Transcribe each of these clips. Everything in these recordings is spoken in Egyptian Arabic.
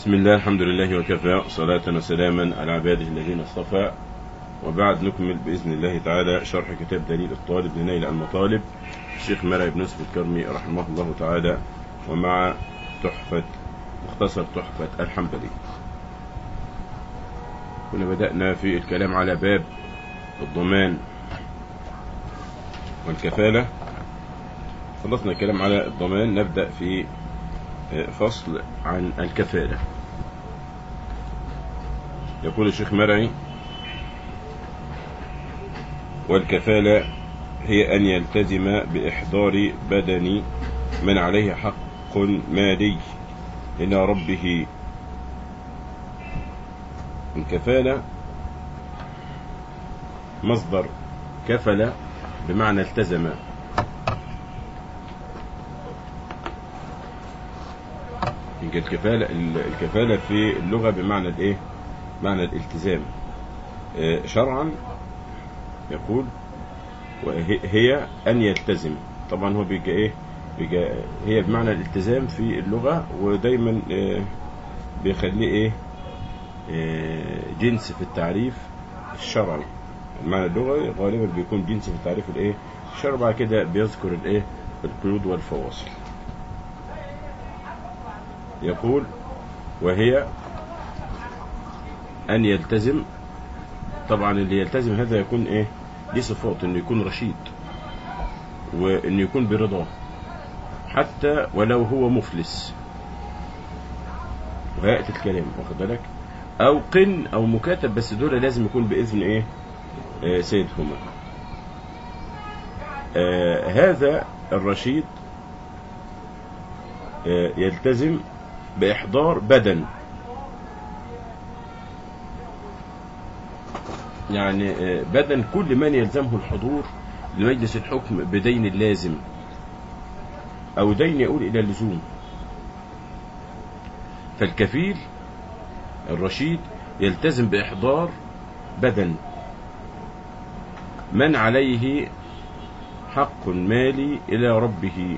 بسم الله الحمد لله وكفى صلاة وسلاما على عباده الذين اصطفى وبعد نكمل بإذن الله تعالى شرح كتاب دليل الطالب لنيل المطالب الشيخ مرعي بن يوسف الكرمي رحمه الله تعالى ومع تحفة مختصر تحفة الحنبلي كنا بدأنا في الكلام على باب الضمان والكفالة خلصنا الكلام على الضمان نبدأ في فصل عن الكفالة يقول الشيخ مرعي والكفالة هي أن يلتزم بإحضار بدن من عليه حق مالي إلى ربه الكفالة مصدر كفل بمعنى التزم الكفالة الكفالة في اللغة بمعنى الايه معنى الالتزام شرعا يقول هي ان يلتزم طبعا هو بيجي ايه بيجي هي بمعنى الالتزام في اللغة ودايما بيخليه ايه جنس في التعريف الشرعي المعنى اللغوي غالبا بيكون جنس في التعريف الايه الشرع بعد كده بيذكر الايه القيود والفواصل يقول وهي أن يلتزم طبعا اللي يلتزم هذا يكون إيه دي صفات إنه يكون رشيد وإنه يكون برضاه حتى ولو هو مفلس وهيئة الكلام واخد بالك أو قن أو مكاتب بس دول لازم يكون بإذن إيه آه سيدهما آه هذا الرشيد آه يلتزم بإحضار بدن يعني بدن كل من يلزمه الحضور لمجلس الحكم بدين لازم أو دين يقول إلى اللزوم فالكفيل الرشيد يلتزم بإحضار بدن من عليه حق مالي إلى ربه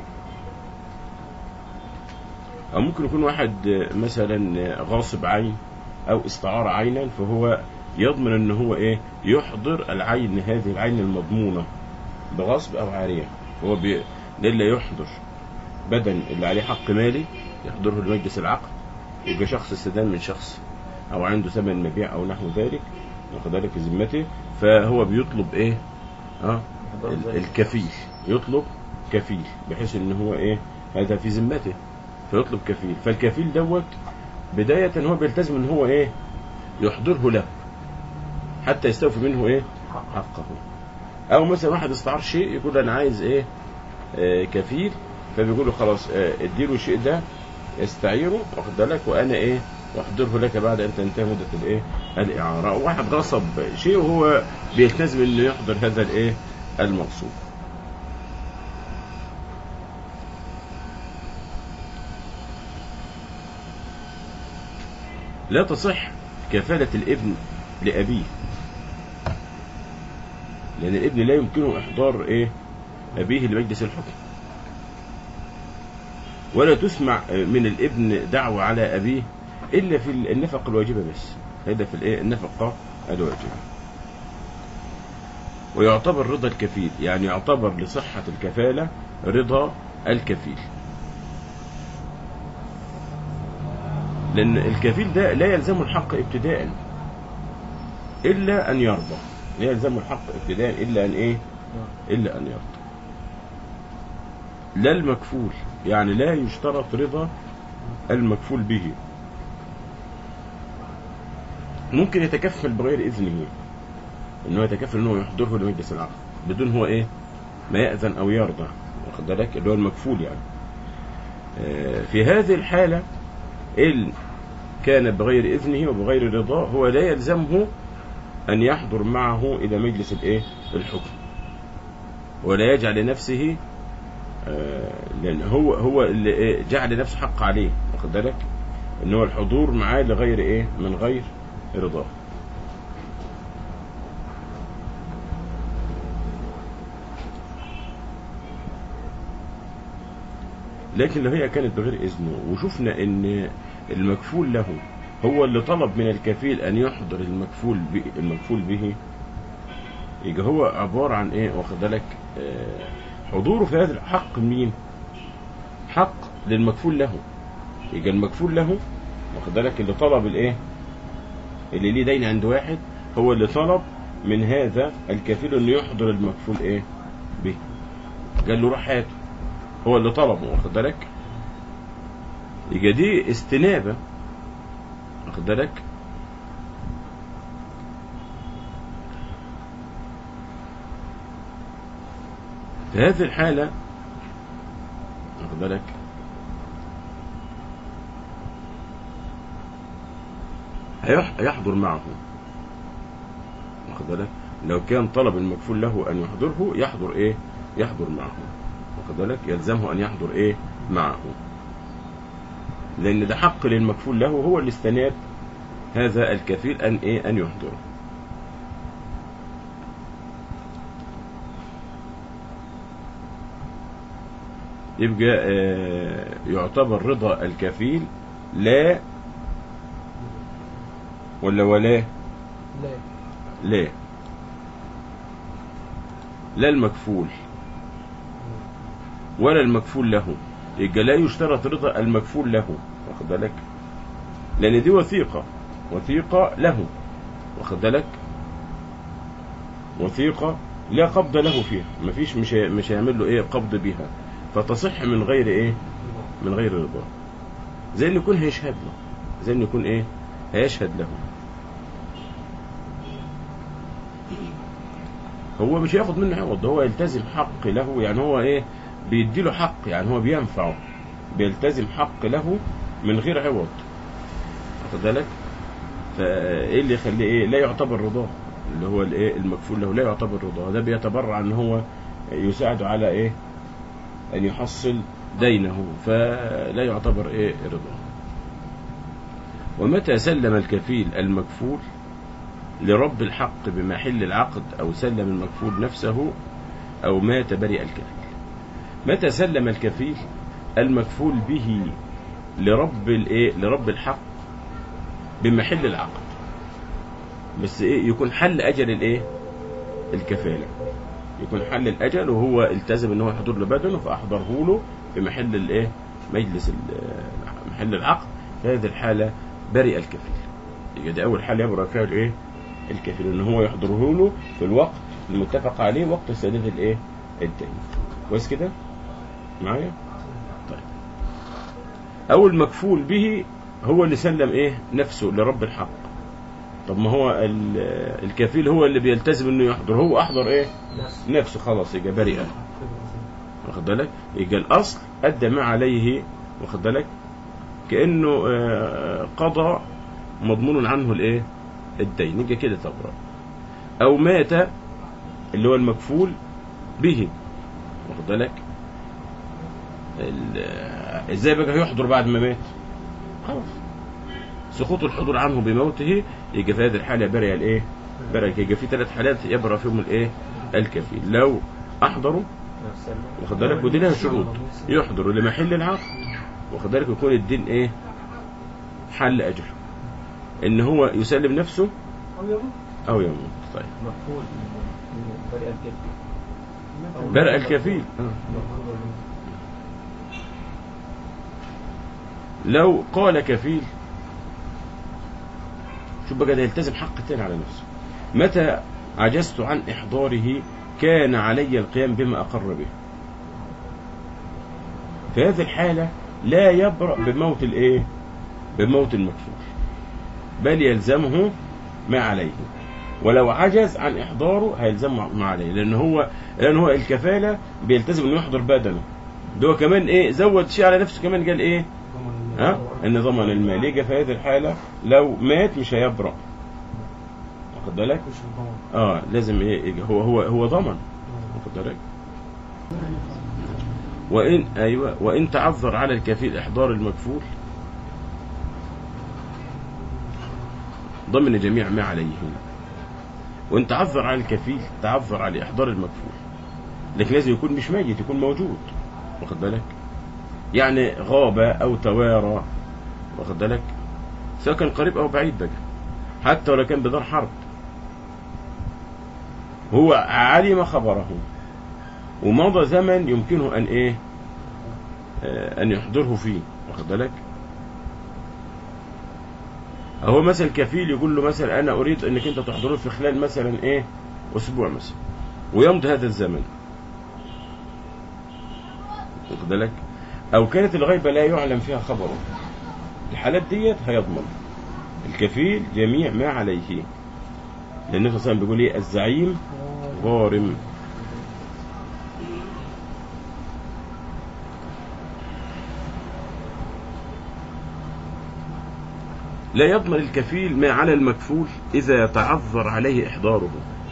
أو ممكن يكون واحد مثلا غاصب عين أو استعار عينا فهو يضمن أن هو إيه يحضر العين هذه العين المضمونة بغصب أو عارية هو بي... للا يحضر بدن اللي عليه حق مالي يحضره لمجلس العقد يبقى شخص استدان من شخص أو عنده ثمن مبيع أو نحو ذلك واخد بالك ذمته فهو بيطلب إيه اه الكفيل يطلب كفيل بحيث ان هو ايه هذا في ذمته فيطلب كفيل فالكفيل دوت بداية هو بيلتزم ان هو ايه يحضره له حتى يستوفي منه ايه حقه او مثلا واحد استعار شيء يقول انا عايز ايه آه كفيل فبيقول له خلاص آه اديله الشيء ده استعيره واخد بالك وانا ايه واحضره لك بعد ان تنتهي مده الايه الاعاره واحد غصب شيء وهو بيلتزم انه يحضر هذا الايه المغصوب لا تصح كفالة الابن لأبيه لأن الابن لا يمكنه إحضار إيه أبيه لمجلس الحكم ولا تسمع من الابن دعوة على أبيه إلا في النفقة الواجبة بس هذا في الإيه النفقة الواجبة ويعتبر رضا الكفيل يعني يعتبر لصحة الكفالة رضا الكفيل لأن الكفيل ده لا يلزمه الحق ابتداء إلا أن يرضى لا يلزمه الحق ابتداء إلا أن إيه إلا أن يرضى لا المكفول يعني لا يشترط رضا المكفول به ممكن يتكفل بغير إذنه إنه يتكفل إنه يحضره لمجلس العقد بدون هو إيه ما يأذن أو يرضى واخد بالك اللي هو المكفول يعني في هذه الحالة إن كان بغير إذنه وبغير رضاه هو لا يلزمه أن يحضر معه إلى مجلس الإيه الحكم ولا يجعل لنفسه لأن هو هو اللي جعل لنفسه حق عليه واخد بالك إن هو الحضور معاه لغير إيه من غير رضاه لكن لو هي كانت بغير إذنه وشفنا إن المكفول له هو اللي طلب من الكفيل ان يحضر المكفول به المكفول به يبقى هو عباره عن ايه واخد بالك آه، حضوره في هذا الحق مين حق للمكفول له يبقى المكفول له واخد بالك اللي طلب الايه اللي ليه دين عند واحد هو اللي طلب من هذا الكفيل انه يحضر المكفول ايه به قال له روح هاته هو اللي طلبه واخد بالك يبقى دي استنابه واخد بالك في هذه الحالة واخد بالك هيح- هيحضر معه واخد بالك لو كان طلب المكفول له ان يحضره يحضر ايه يحضر معه واخد بالك يلزمه ان يحضر ايه معه لان ده حق للمكفول له هو اللي استناب هذا الكفيل ان ايه ان يحضره يبقى آه، يعتبر رضا الكفيل لا ولا ولا لا لا لا المكفول ولا المكفول له يبقى لا يشترط رضا المكفول له واخد بالك لان دي وثيقه وثيقه له واخد بالك وثيقه لا قبض له فيها مفيش مش هي- مش هيعمل له ايه قبض بيها فتصح من غير ايه من غير رضا زي ان يكون هيشهد له زي ان يكون ايه هيشهد له هو مش هياخد منه عوض ده هو يلتزم حق له يعني هو ايه بيديله حق يعني هو بينفعه بيلتزم حق له من غير عوض واخد بالك فايه اللي يخليه ايه لا يعتبر رضاه اللي هو الايه المكفول له لا يعتبر رضاه ده بيتبرع ان هو يساعده على ايه ان يحصل دينه فلا يعتبر ايه رضاه ومتى سلم الكفيل المكفول لرب الحق بمحل العقد أو سلم المكفول نفسه أو مات برئ الكفيل متى سلم الكفيل المكفول به لرب الايه لرب الحق بمحل العقد بس ايه يكون حل اجل الايه الكفاله يكون حل الاجل وهو التزم ان هو يحضر له بدنه فاحضره له في محل الايه مجلس ال- محل العقد في هذه الحاله برئ الكفيل يبقى دي اول حاله يبرأ فيها الايه الكفيل ان هو يحضره له في الوقت المتفق عليه وقت سداد الايه الدين كويس كده معايا طيب او المكفول به هو اللي سلم ايه نفسه لرب الحق طب ما هو ال- الكفيل هو اللي بيلتزم انه يحضر هو احضر ايه نفس نفسه خلاص يبقى بريئا واخد بالك يبقى الاصل ادى ما عليه واخد بالك كانه آه، قضى مضمون عنه الايه الدين يبقى كده تبرأ او مات اللي هو المكفول به واخد بالك ال- آه، ازاي بقى يحضر بعد ما مات خلاص سقوط الحضور عنه بموته يبقى في هذه الحاله برئ الايه برئ يبقى في ثلاث حالات يبرأ فيهم الايه الكفيل لو احضروا واخد بالك ودي لها شروط يحضر لمحل العقد واخد بالك يكون الدين ايه حل اجله ان هو يسلم نفسه أو يموت او يموت طيب مقبول من بريء الكفيل برأ الكفيل آه. لو قال كفيل شوف بقى ده يلتزم حق تاني على نفسه متى عجزت عن إحضاره كان علي القيام بما أقر به في هذه الحالة لا يبرأ بموت الإيه بموت المكفول بل يلزمه ما عليه ولو عجز عن إحضاره هيلزمه ما عليه لأن هو لأن هو الكفالة بيلتزم إنه يحضر بدنه ده هو كمان إيه زود شيء على نفسه كمان قال إيه ها ان ضمن المال يجي في هذه الحاله لو مات مش هيبرأ واخد بالك مش الضمان اه لازم ايه يجي هو هو هو ضمن واخد بالك وان ايوه وان تعذر على الكفيل احضار المكفول ضمن جميع ما عليه وان تعذر على الكفيل تعذر على احضار المكفول لكن لازم يكون مش ميت يكون موجود واخد بالك يعني غاب او توارى واخد بالك سواء كان قريب او بعيد بقى حتى ولو كان بدار حرب هو علم خبره ومضى زمن يمكنه ان ايه آه، ان يحضره فيه واخد بالك هو مثلا كفيل يقول له مثلا انا اريد انك انت تحضره في خلال مثلا ايه اسبوع مثلا ويمضي هذا الزمن واخد بالك او كانت الغيبه لا يعلم فيها خبره الحالات ديت هيضمن الكفيل جميع ما عليه لان النبي صلى الله عليه وسلم بيقول ايه الزعيم غارم لا يضمن الكفيل ما على المكفول إذا تعذر عليه إحضاره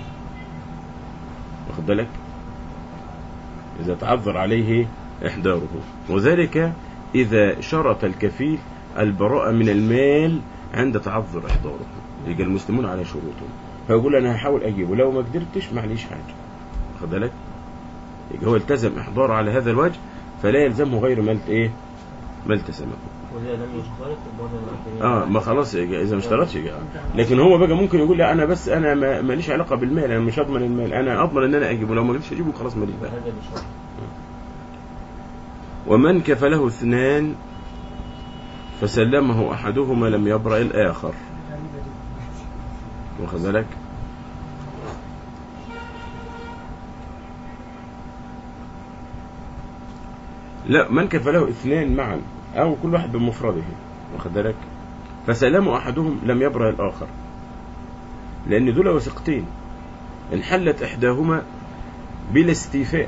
واخد بالك إذا تعذر عليه إحضاره وذلك إذا شرط الكفيل البراءة من المال عند تعذر إحضاره يبقى المسلمون على شروطهم فيقول أنا هحاول أجيبه لو ما قدرتش معليش حاجة واخد بالك يبقى هو التزم إحضاره على هذا الوجه فلا يلزمه غير ما الت- إيه ما التزمه وإذا لم يشترط برضه اه ما خلاص يجي اذا ما اشترطش يجي آه. لكن هو بقى ممكن يقول لا انا بس انا ما- ماليش علاقه بالمال انا مش هضمن المال انا اضمن ان انا اجيبه لو ما قدرتش اجيبه خلاص ماليش بقى هذا بشرط ومن كفله اثنان فسلمه احدهما لم يبرأ الاخر واخد بالك لا من كفله اثنان معا او كل واحد بمفرده واخد بالك فسلم احدهم لم يبرأ الاخر لان دول وثيقتين انحلت احداهما بلا استيفاء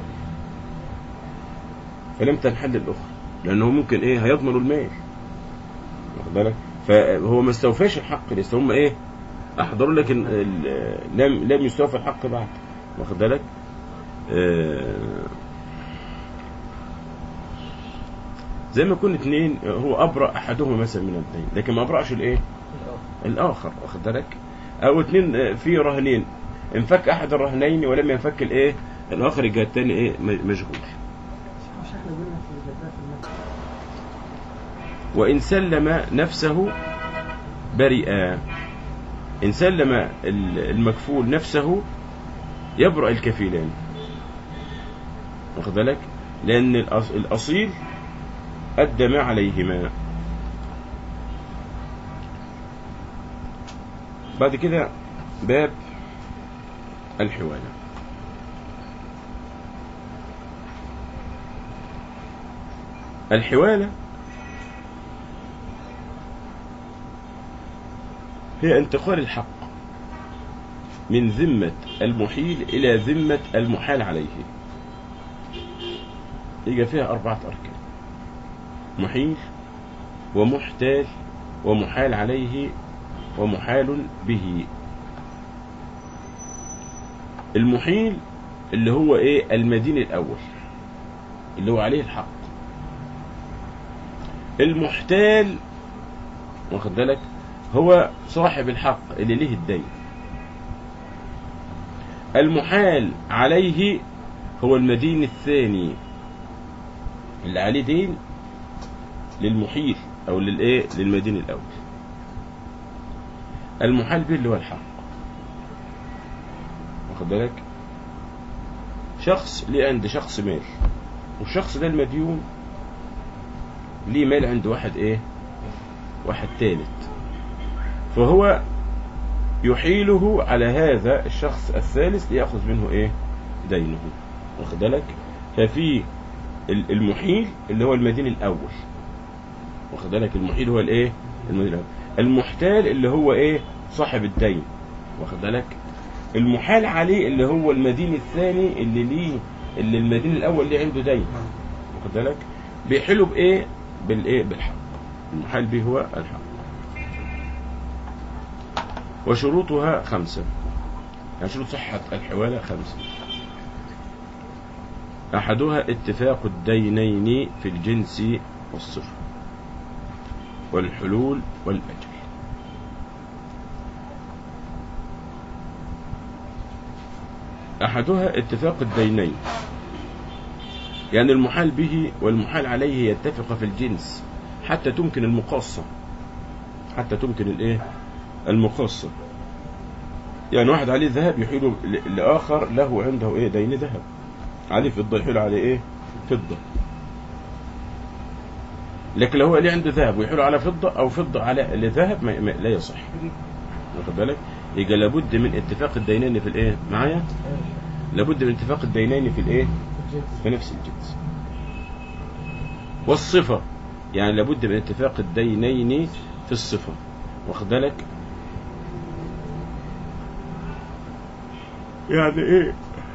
فلم تنحل الاخرى لانه ممكن ايه هيضمنوا المال واخد بالك فهو ما استوفاش الحق لسه هم ايه احضروا لكن ال- لم لم يستوفى الحق بعد واخد بالك آه، زي ما يكون اثنين هو ابرأ احدهما مثلا من الدين لكن ما ابرأش الايه الاخر واخد بالك او اثنين في رهنين انفك احد الرهنين ولم ينفك الايه الاخر يبقى الثاني ايه م- مشغول مش احنا قلنا في جدات المسجد وإن سلم نفسه برئا إن سلم ال- المكفول نفسه يبرأ الكفيلان واخد بالك لأن الأص- الأصيل أدى ما عليهما بعد كده باب الحوالة الحوالة هي انتقال الحق من ذمة المحيل إلى ذمة المحال عليه يجي فيها أربعة أركان محيل ومحتال ومحال عليه ومحال به المحيل اللي هو ايه المدين الأول اللي هو عليه الحق المحتال واخد بالك هو صاحب الحق اللي ليه الدين المحال عليه هو المدين الثاني اللي عليه دين للمحيل او للايه للمدين الاول المحال به اللي هو الحق واخد بالك شخص ليه عند شخص مال والشخص ده المديون ليه مال عند واحد ايه واحد ثالث فهو يحيله على هذا الشخص الثالث ليأخذ منه ايه دينه واخد بالك ففي ال- المحيل اللي هو المدين الاول واخد بالك المحيل هو الايه المدين الاول المحتال اللي هو ايه صاحب الدين واخد بالك المحال عليه اللي هو المدين الثاني اللي ليه اللي المدين الاول اللي عنده دين واخد بالك بيحلوا بايه بالايه بالحق المحال به هو الحق وشروطها خمسة يعني شروط صحة الحوالة خمسة أحدها اتفاق الدينين في الجنس والصفة والحلول والأجل أحدها اتفاق الدينين يعني المحال به والمحال عليه يتفق في الجنس حتى تمكن المقاصة حتى تمكن الايه المقاصة يعني واحد عليه ذهب يحيل ل- لآخر له عنده ايه دين ذهب عليه فضة يحيل عليه ايه فضة لكن لو هو اللي عنده ذهب ويحيل على فضة او فضة على لذهب ما ما لا يصح واخد بالك يبقى لابد من اتفاق الدينين في الايه معايا لابد من اتفاق الدينين في الايه في نفس الجنس والصفة يعني لابد من اتفاق الدينين في الصفة واخد بالك يعني ايه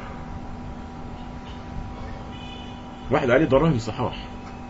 واحد عليه دراهم صحاح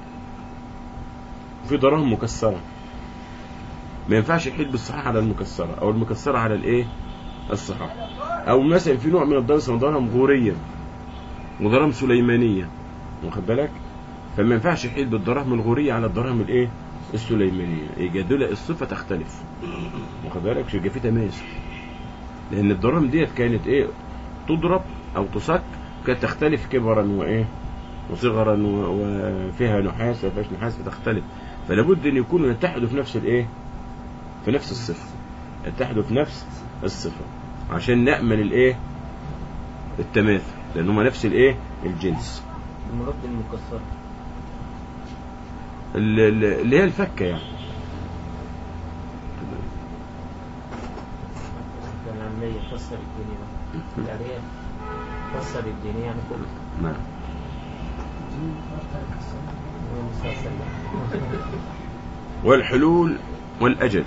في دراهم مكسرة ما ينفعش يحيل بالصحاح على المكسرة او المكسرة على الايه الصحاح او مثلا في نوع من الدراهم اسمه دراهم غورية ودراهم سليمانية واخد بالك فما ينفعش يحيل بالدراهم الغورية على الدراهم الايه السليمانية يبقى دول الصفة تختلف واخد بالك مش يبقى في تماثل لان الدراهم ديت كانت ايه تضرب او تصك كانت تختلف كبرا وايه وصغرا و- وفيها نحاس وفيهاش نحاس فتختلف فلا بد ان يكونوا يتحدوا في نفس الايه في نفس الصفه يتحدوا في نفس الصفه عشان نامن الايه التماثل لان هما نفس الايه الجنس المراد المكسرة ال- ال- اللي هي الفكه يعني العامية كسر الدنيا بقى الأرياف كسر الدنيا يعني كله نعم هو مسلسل والحلول والأجل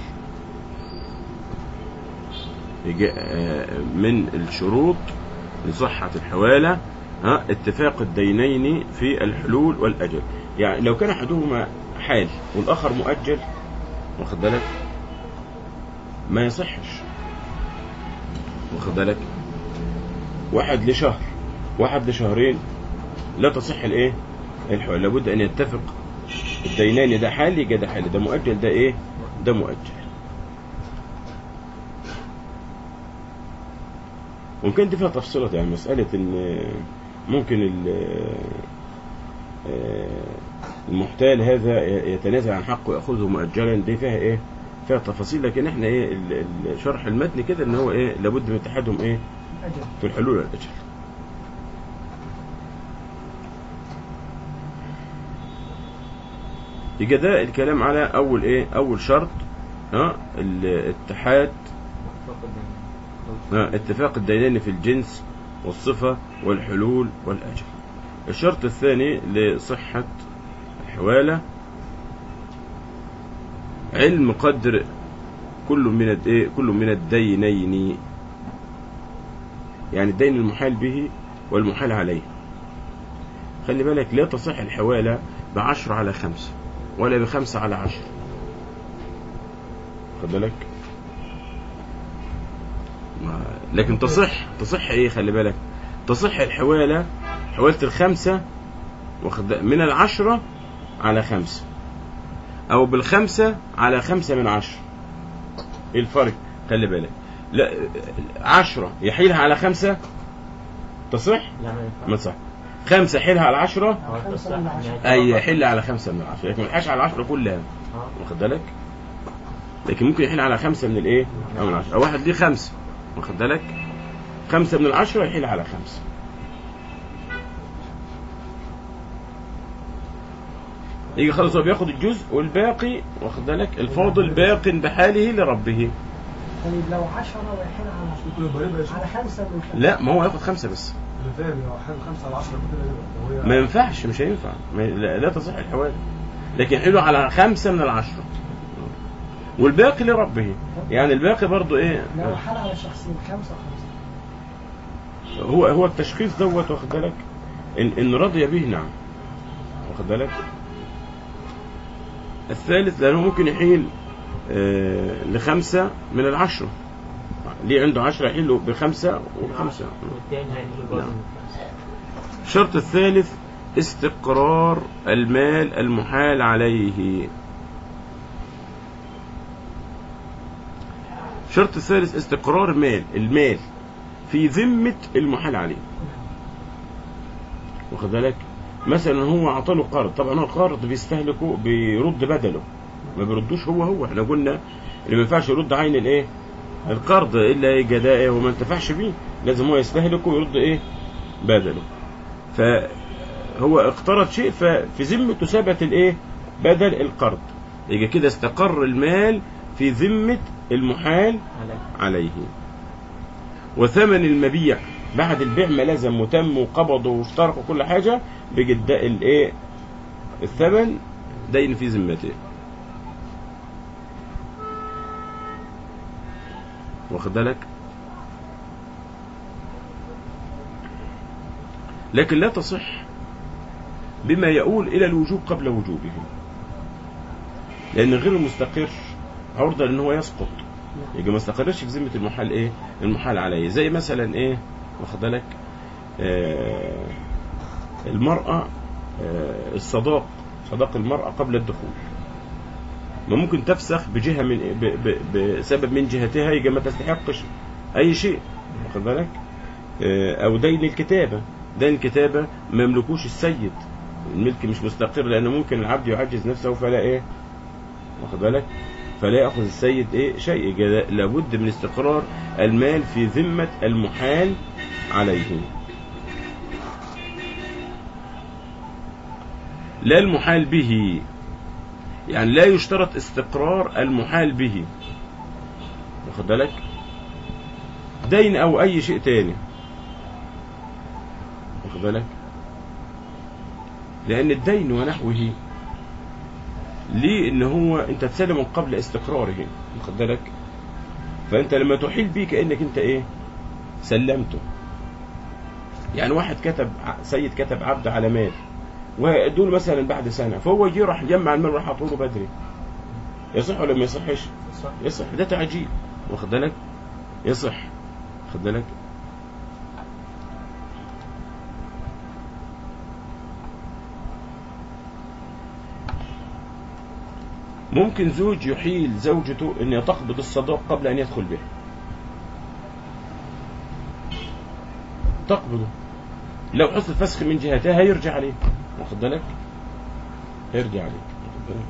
يجي- آه، من الشروط لصحة الحوالة ها اتفاق الدينين في الحلول والأجل يعني لو كان أحدهما حال والآخر مؤجل واخد بالك ما يصحش واخد بالك واحد لشهر واحد لشهرين لا تصح الايه الحوالة لابد ان يتفق الدينان ده حالي يبقى ده حالي ده مؤجل ده ايه ده مؤجل ممكن دي فيها تفصيلات يعني مسألة ان ممكن ال- آه، المحتال هذا يتنازع عن حقه ويأخذه مؤجلا دي فيها ايه فيها تفاصيل لكن احنا ايه ال- ال- شرح المتن كده ان هو ايه لابد من اتحادهم ايه أجل في الحلول والأجل يبقى ده الكلام على اول ايه اول شرط ها الاتحاد فقد ها اتفاق الدينين في الجنس والصفة والحلول والأجل الشرط الثاني لصحة الحوالة علم قدر كل من الايه كل من الدينين يعني الدين المحال به والمحال عليه خلي بالك لا تصح الحوالة بعشرة على خمسة ولا بخمسة على عشرة خد بالك ما- لكن تصح تصح ايه خلي بالك تصح الحوالة حوالة الخمسة واخد من العشرة على خمسة او بالخمسة على خمسة من عشرة ايه الفرق خلي بالك لا عشرة يحيلها على خمسة تصح لا ما ينفعش ما تصح خمسة يحيلها على عشرة هو تصح من إن عشرة. هي اي تبقى يحل على خمسة من العشرة لكن ما يحيلش على العشرة كلها آه. واخد بالك لكن ممكن يحيل على خمسة من الايه او من العشرة او واحد ليه خمسة واخد بالك خمسة من العشرة يحيل على خمسة يجي خلاص هو بياخد الجزء والباقي واخد بالك الفاضل باق بحاله لربه طيب لو 10 رايحين على ممكن يبقى يبقى يشوف على خمسة من خمسة لا ما هو ياخد خمسة بس انا فاهم لو حاجه خمسه على 10 كده يبقى لو هي ما ينفعش مش هينفع ما لا, لا تصح الحوالي لكن حلو على خمسة من العشرة والباقي لربه يعني الباقي برضو ايه لو حال على شخصين خمسة خمسة هو هو التشخيص دوت واخد بالك ان ان رضي به نعم واخد بالك الثالث لانه ممكن يحيل آه لخمسة من العشرة ليه عنده عشرة يحيل له بخمسة وخمسة والتاني هيجي برضه نعم. من خمسة. الشرط الثالث استقرار المال المحال عليه الشرط الثالث استقرار مال المال في ذمة المحال عليه واخد بالك مثلا هو عطاله قرض طبعا هو القرض بيستهلكه بيرد بدله ما بيردوش هو هو احنا قلنا اللي ما ينفعش يرد عين الايه القرض الا ايه جدائه وما انتفعش بيه لازم هو يستهلكه ويرد ايه بدله فهو اقترض شيء ففي ذمته ثبت الايه بدل القرض يبقى كده استقر المال في ذمة المحال على عليه وثمن المبيع بعد البيع ما لزم وتم وقبض وافترق وكل حاجة بيجي ده الايه الثمن دين في ذمته واخد بالك لكن لا تصح بما يؤول إلى الوجوب قبل وجوبه لأن غير المستقر عرضة لأن هو يسقط يبقى ما استقرش في ذمة المحال إيه المحال عليه زي مثلا إيه واخد بالك آه المرأة آه الصداق صداق المرأة قبل الدخول ما ممكن تفسخ بجهة من ب ب بسبب من جهتها يبقى ما تستحقش أي شيء واخد بالك آه أو دين الكتابة دين الكتابة ما يملكوش السيد الملك مش مستقر لأن ممكن العبد يعجز نفسه فلا إيه واخد بالك فلا يأخذ السيد إيه شيء يبقى لابد من استقرار المال في ذمة المحال عليه لا المحال به يعني لا يشترط استقرار المحال به واخد بالك دين او اي شيء تاني واخد بالك لان الدين ونحوه ليه ان هو انت تسلم قبل استقراره واخد بالك فانت لما تحيل بيه كانك انت ايه سلمته يعني واحد كتب سيد كتب عبد على مال وهيدوا له مثلا بعد سنه فهو يجي راح يجمع المال وراح له بدري يصح ولا ما يصحش؟ صح يصح ده تعجيل واخد بالك؟ يصح واخد بالك؟ ممكن زوج يحيل زوجته ان تقبض الصداق قبل ان يدخل بها تقبضه لو حصل فسخ من جهتها هيرجع عليه واخد بالك هيرجع عليه واخد بالك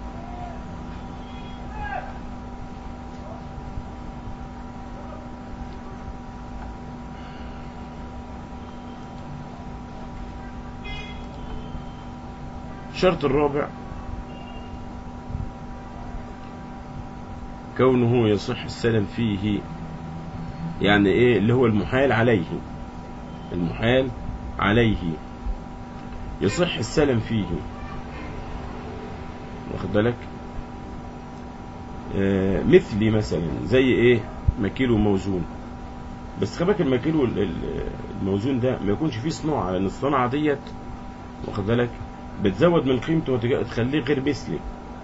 الشرط الرابع كونه يصح السلم فيه يعني ايه اللي هو المحال عليه المحال عليه يصح السلم فيه واخد بالك آه مثلي مثلا زي ايه مكيل وموزون بس خلي بالك المكيل وال- ال- الموزون ده ما يكونش فيه صناعه لان الصناعه ديت واخد بالك بتزود من قيمته وتخليه غير مثلي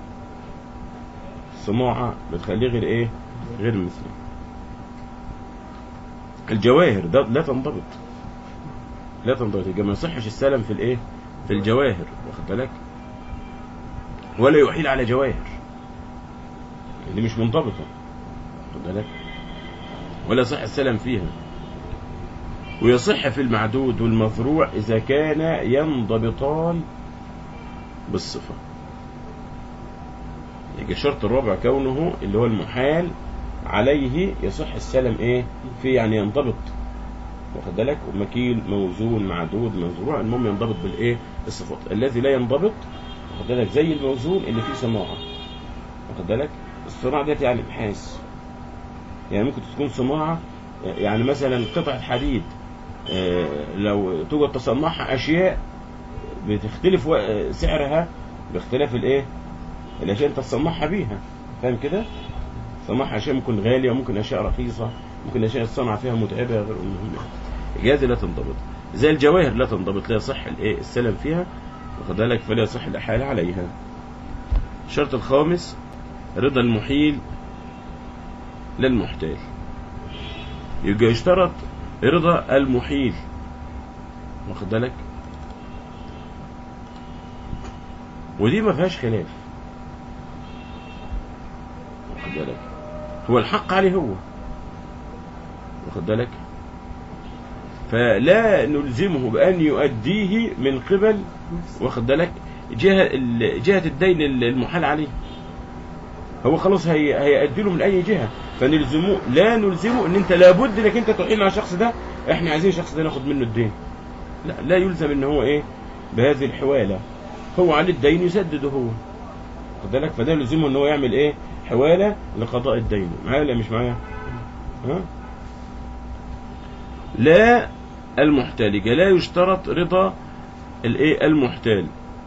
الصناعه بتخليه غير ايه غير مثلي الجواهر ده لا تنضبط لا تنضبط يبقى ما يصحش السلم في الايه في الجواهر واخد بالك ولا يحيل على جواهر اللي مش منضبطه واخد بالك ولا يصح السلم فيها ويصح في المعدود والمفروع اذا كان ينضبطان بالصفه يجي الشرط الرابع كونه اللي هو المحال عليه يصح السلم ايه في يعني ينضبط واخد بالك مكيل موزون معدود مزروع المهم ينضبط بالايه الصفات الذي لا ينضبط واخد بالك زي الموزون اللي فيه صناعه واخد بالك الصناعه ديت يعني ابحاث يعني ممكن تكون صناعه يعني مثلا قطعه حديد آه، لو توجد تصنعها اشياء بتختلف و- سعرها باختلاف الايه الاشياء اللي تصنعها بيها فاهم كده صنعها اشياء ممكن غاليه وممكن اشياء رخيصه ممكن اشياء الصنعه فيها متعبه غير مهمه اجازه لا تنضبط زي الجواهر لا تنضبط لا يصح الايه السلم فيها واخد بالك فلا يصح الاحاله عليها الشرط الخامس رضا المحيل للمحتال يبقى يشترط رضا المحيل واخد بالك ودي ما فيهاش خلاف واخد بالك هو الحق عليه هو واخد بالك فلا نلزمه بأن يؤديه من قبل واخد بالك جهة ال- جهة الدين المحال عليه هو خلاص هي هيأدي له من اي جهه فنلزمه لا نلزمه ان انت لابد انك انت تحيل على الشخص ده احنا عايزين الشخص ده ناخد منه الدين لا لا يلزم ان هو ايه بهذه الحواله هو عليه الدين يسدده هو خد بالك فده يلزمه ان هو يعمل ايه حواله لقضاء الدين معايا ولا مش معايا ها لا المحتال لا يشترط رضا الايه المحتال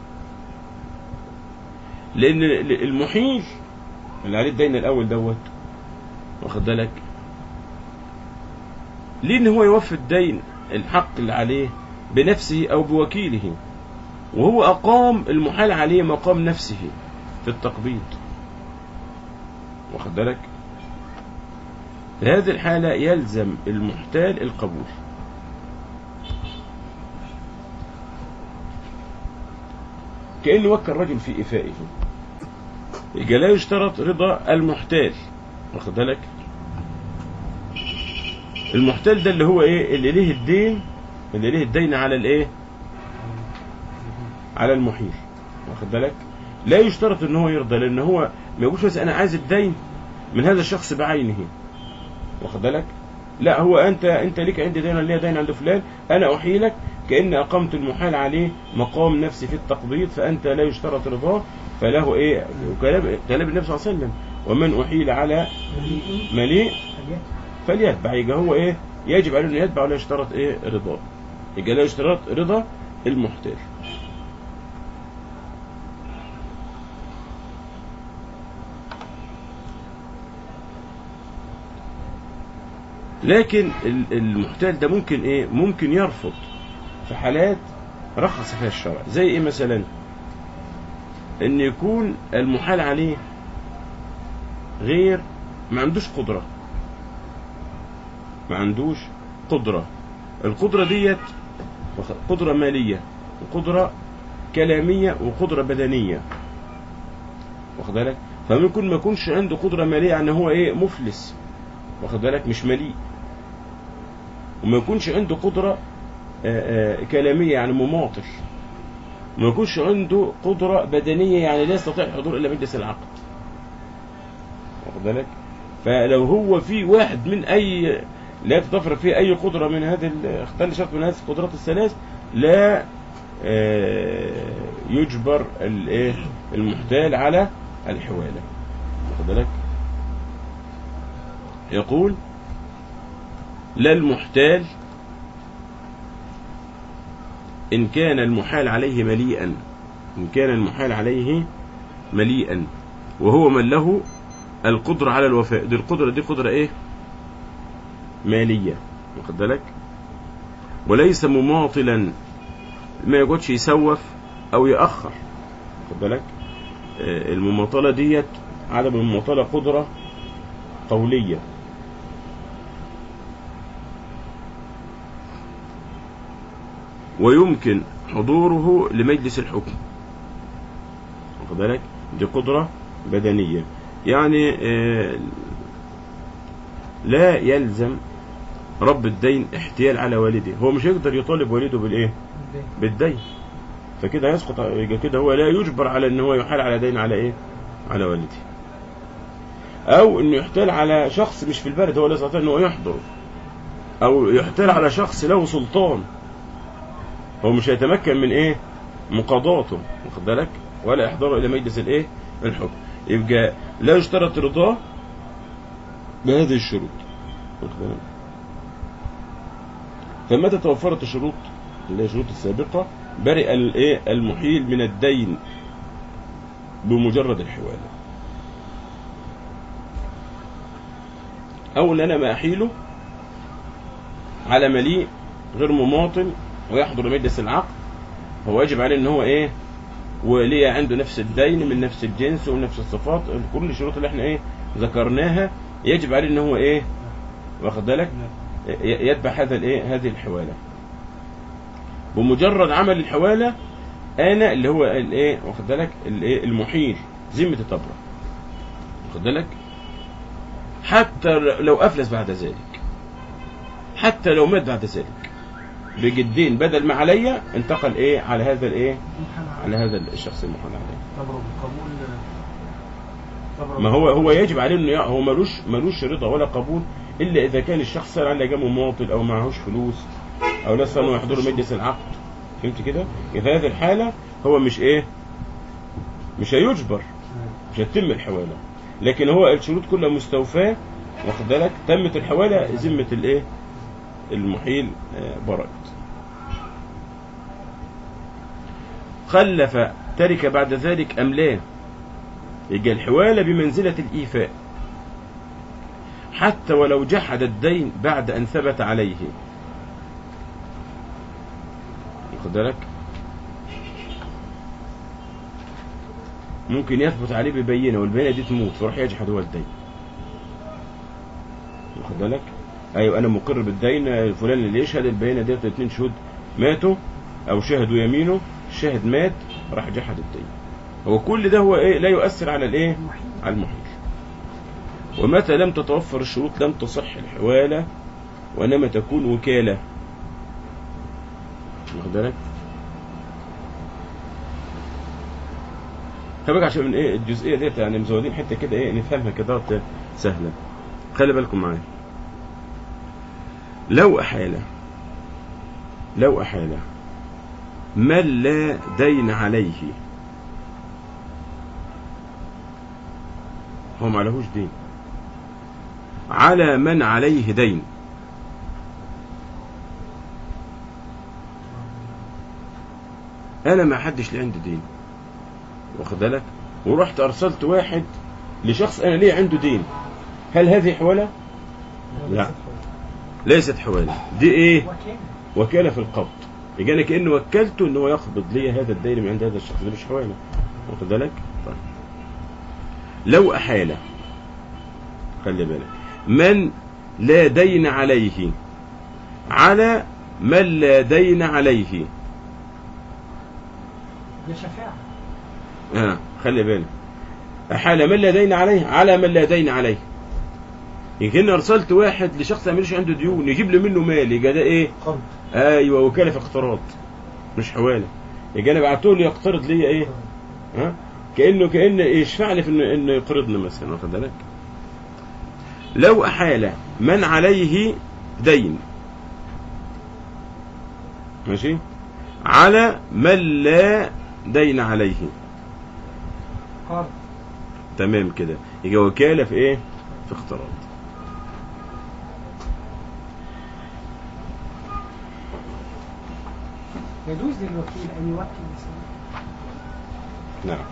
لان المحيل اللي عليه الدين الاول دوت واخد بالك ليه ان هو يوفي الدين الحق اللي عليه بنفسه او بوكيله وهو اقام المحال عليه مقام نفسه في التقبيض واخد بالك في هذه الحالة يلزم المحتال القبول كأنه وكل رجل في إيفائه يبقى لا يشترط رضا المحتال واخد بالك المحتال ده اللي هو ايه اللي ليه الدين اللي ليه الدين على الايه على المحيل واخد بالك لا يشترط ان هو يرضى لان هو ما يقولش بس انا عايز الدين من هذا الشخص بعينه واخد بالك لا هو انت انت ليك عندي دين ليا دين عند فلان انا احيلك كان اقمت المحال عليه مقام نفسي في التقبيض فانت لا يشترط رضاه فله ايه وكلام كلام النبي صلى الله عليه وسلم ومن احيل على مليء فليت فليتبع يبقى هو ايه يجب عليه انه يتبع ولا يشترط ايه رضاه يبقى لا يشترط رضا المحتال لكن ال- المحتال ده ممكن ايه ممكن يرفض في حالات رخص فيها الشرع زي ايه مثلا ان يكون المحال عليه غير ما عندوش قدرة ما عندوش قدرة القدرة ديت واخد- قدرة مالية وقدرة كلامية وقدرة بدنية واخد بالك فممكن ما يكونش عنده قدرة مالية يعني هو ايه مفلس واخد بالك مش مليء وما يكونش عنده قدرة آه، آه، كلامية يعني مماطل وما يكونش عنده قدرة بدنية يعني لا يستطيع الحضور إلا مجلس العقد واخد بالك فلو هو في واحد من أي لا تتفرق فيه أي قدرة من هذه ال- اختل شرط من هذه القدرات الثلاث لا آه، يجبر الايه المحتال على الحوالة واخد بالك يقول لا المحتال إن كان المحال عليه مليئا إن كان المحال عليه مليئا وهو من له القدرة على الوفاء دي القدرة دي قدرة إيه مالية واخد بالك وليس مماطلا ما يقعدش يسوف أو يأخر واخد بالك آه، المماطلة ديت عدم المماطلة قدرة قولية ويمكن حضوره لمجلس الحكم واخد بالك دي قدرة بدنية يعني آه، لا يلزم رب الدين احتيال على والده هو مش يقدر يطالب والده بالايه بالدين فكده يسقط يبقى كده هو لا يجبر على ان هو يحال على دين على ايه على والده او انه يحتال على شخص مش في البلد هو لا يستطيع ان هو يحضر او يحتال على شخص له سلطان هو مش هيتمكن من ايه مقاضاته واخد بالك ولا احضاره الى مجلس الايه الحكم يبقى لا يشترط رضاه بهذه الشروط واخد بالك فمتى توفرت الشروط اللي هي الشروط السابقة برئ الايه المحيل من الدين بمجرد الحوالة أو إن أنا ما أحيله على مليء غير مماطل ويحضر مجلس العقد هو يجب عليه ان هو ايه وليه عنده نفس الدين من نفس الجنس ونفس الصفات كل الشروط اللي احنا ايه ذكرناها يجب عليه ان هو ايه واخد بالك ي- يتبع هذا الايه هذه الحواله بمجرد عمل الحواله انا اللي هو الايه واخد بالك الايه المحيل ذمه تبرأ واخد بالك حتى لو افلس بعد ذلك حتى لو مات بعد ذلك بجدين بدل ما عليا انتقل ايه على هذا الايه على هذا الشخص المحال عليه طب لو بالقبول يعتبر ما هو هو يجب عليه انه يع- هو ملوش ملوش رضا ولا قبول الا اذا كان الشخص صار على جنبه مواطن او معهوش فلوس او لا انه يحضر مجلس العقد فهمت كده؟ في هذه الحاله هو مش ايه؟ مش هيجبر مش هتتم الحواله لكن هو الشروط كلها مستوفاه واخد بالك تمت الحواله ذمه الايه؟ المحيل آه، بركت خلف ترك بعد ذلك ام لا؟ يبقى الحوالة بمنزلة الإيفاء حتى ولو جحد الدين بعد أن ثبت عليه واخد بالك ممكن يثبت عليه ببينة والبينة دي تموت فيروح يجحد هو الدين واخد بالك ايوه انا مقر بالدين الفلان اللي يشهد البينة ديت اتنين شهود ماتوا او شهدوا يمينه الشاهد مات راح جحد الدين هو كل ده هو ايه لا يؤثر على الايه المحيط على المحيط ومتى لم تتوفر الشروط لم تصح الحوالة وإنما تكون وكالة واخد بالك خلي عشان من ايه الجزئية ديت يعني مزودين حتة كده ايه نفهمها كده سهلة خلي بالكم معايا لو أحالة لو أحالة من لا دين عليه هو ما عليهوش دين على من عليه دين انا ما حدش لي عندي دين واخد بالك ورحت ارسلت واحد لشخص انا ليه عنده دين هل هذه حوالة لا ليست حوالة دي ايه وكيل وكالة في القبض يبقى انا كانه وكلته ان هو يقبض لي هذا الدين من عند هذا الشخص ده مش حوالة واخد بالك طيب لو احاله خلي بالك من لا دين عليه على من لا دين عليه ده شفاعة اه خلي بالك أحال من لا دين عليه على من لا دين عليه يمكن ارسلت واحد لشخص ما ماليش عنده ديون يجيب لي منه مال يبقى ده ايه قرض ايوه وكاله في اقتراض مش حواله يبقى انا بعته له يقترض ليا ايه ها كانه كانه يشفع لي في انه انه يقرضني مثلا واخد بالك لو احال من عليه دين ماشي على من لا دين عليه قرض تمام كده يبقى وكاله في ايه في اقتراض يجوز للوكيل أن يوكل مثلا نعم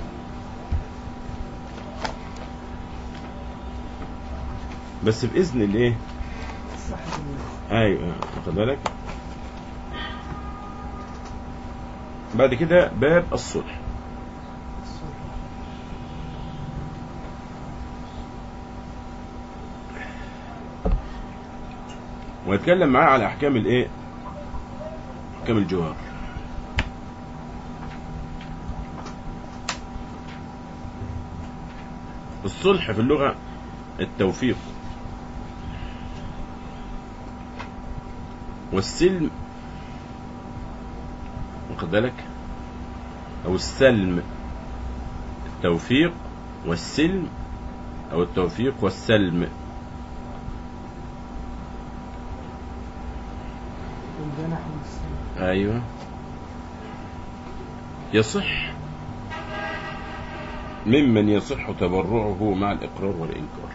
بس باذن الايه صاحب المال ايوه واخد بالك بعد كده باب الصلح ويتكلم معاه على احكام الايه احكام الجوار الصلح في اللغة التوفيق والسلم واخد بالك او السلم التوفيق والسلم او التوفيق والسلم والجناح والسلم ايوه يصح ممن يصح تبرعه مع الاقرار والانكار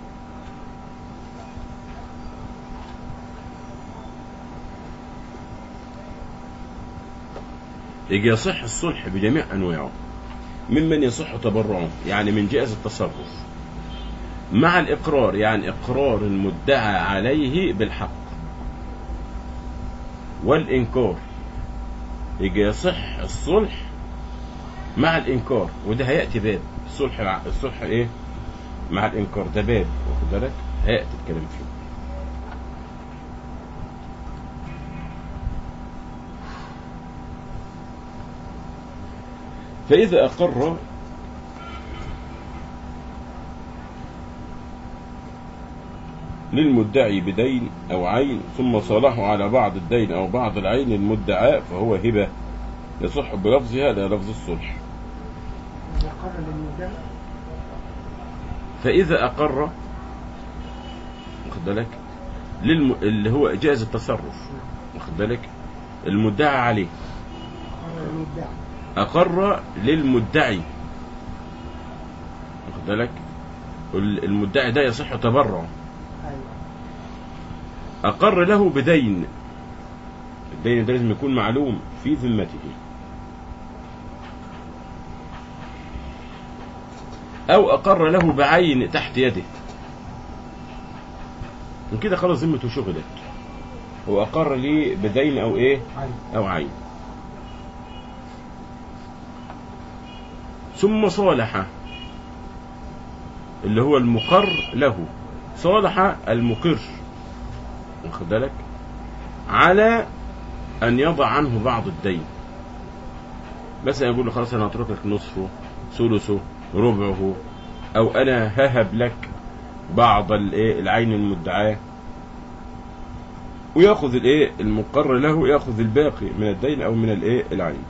يجي يصح الصلح بجميع انواعه ممن يصح تبرعه يعني من جائز التصرف مع الاقرار يعني اقرار المدعى عليه بالحق والإنكار يجي يصح الصلح مع الإنكار وده هيأتي باب الصلح مع الصلح إيه مع الإنكار ده باب واخد بالك هيأتي الكلام فيه فإذا أقر للمدعي بدين أو عين ثم صالحه على بعض الدين أو بعض العين المدعاء فهو هبة يصح بلفظها لا لفظ الصلح إذا قرر للمدعي فإذا أقر واخد بالك للم... اللي هو جائز التصرف واخد بالك المدعى عليه قرر المدعي أقر للمدعي واخد بالك ال- المدعي ده يصح تبرع ايوه أقر له بدين الدين ده لازم يكون معلوم في ذمته أو أقر له بعين تحت يده من كده خلاص ذمته شغلت هو أقر لي بدين أو إيه عين أو عين ثم صالح اللي هو المقر له صالح المقر واخد بالك على أن يضع عنه بعض الدين مثلا يقول له خلاص أنا هترك لك نصفه ثلثه ربعه أو أنا ههب لك بعض الإيه العين المدعاه وياخذ الايه المقر له ياخذ الباقي من الدين او من الايه العين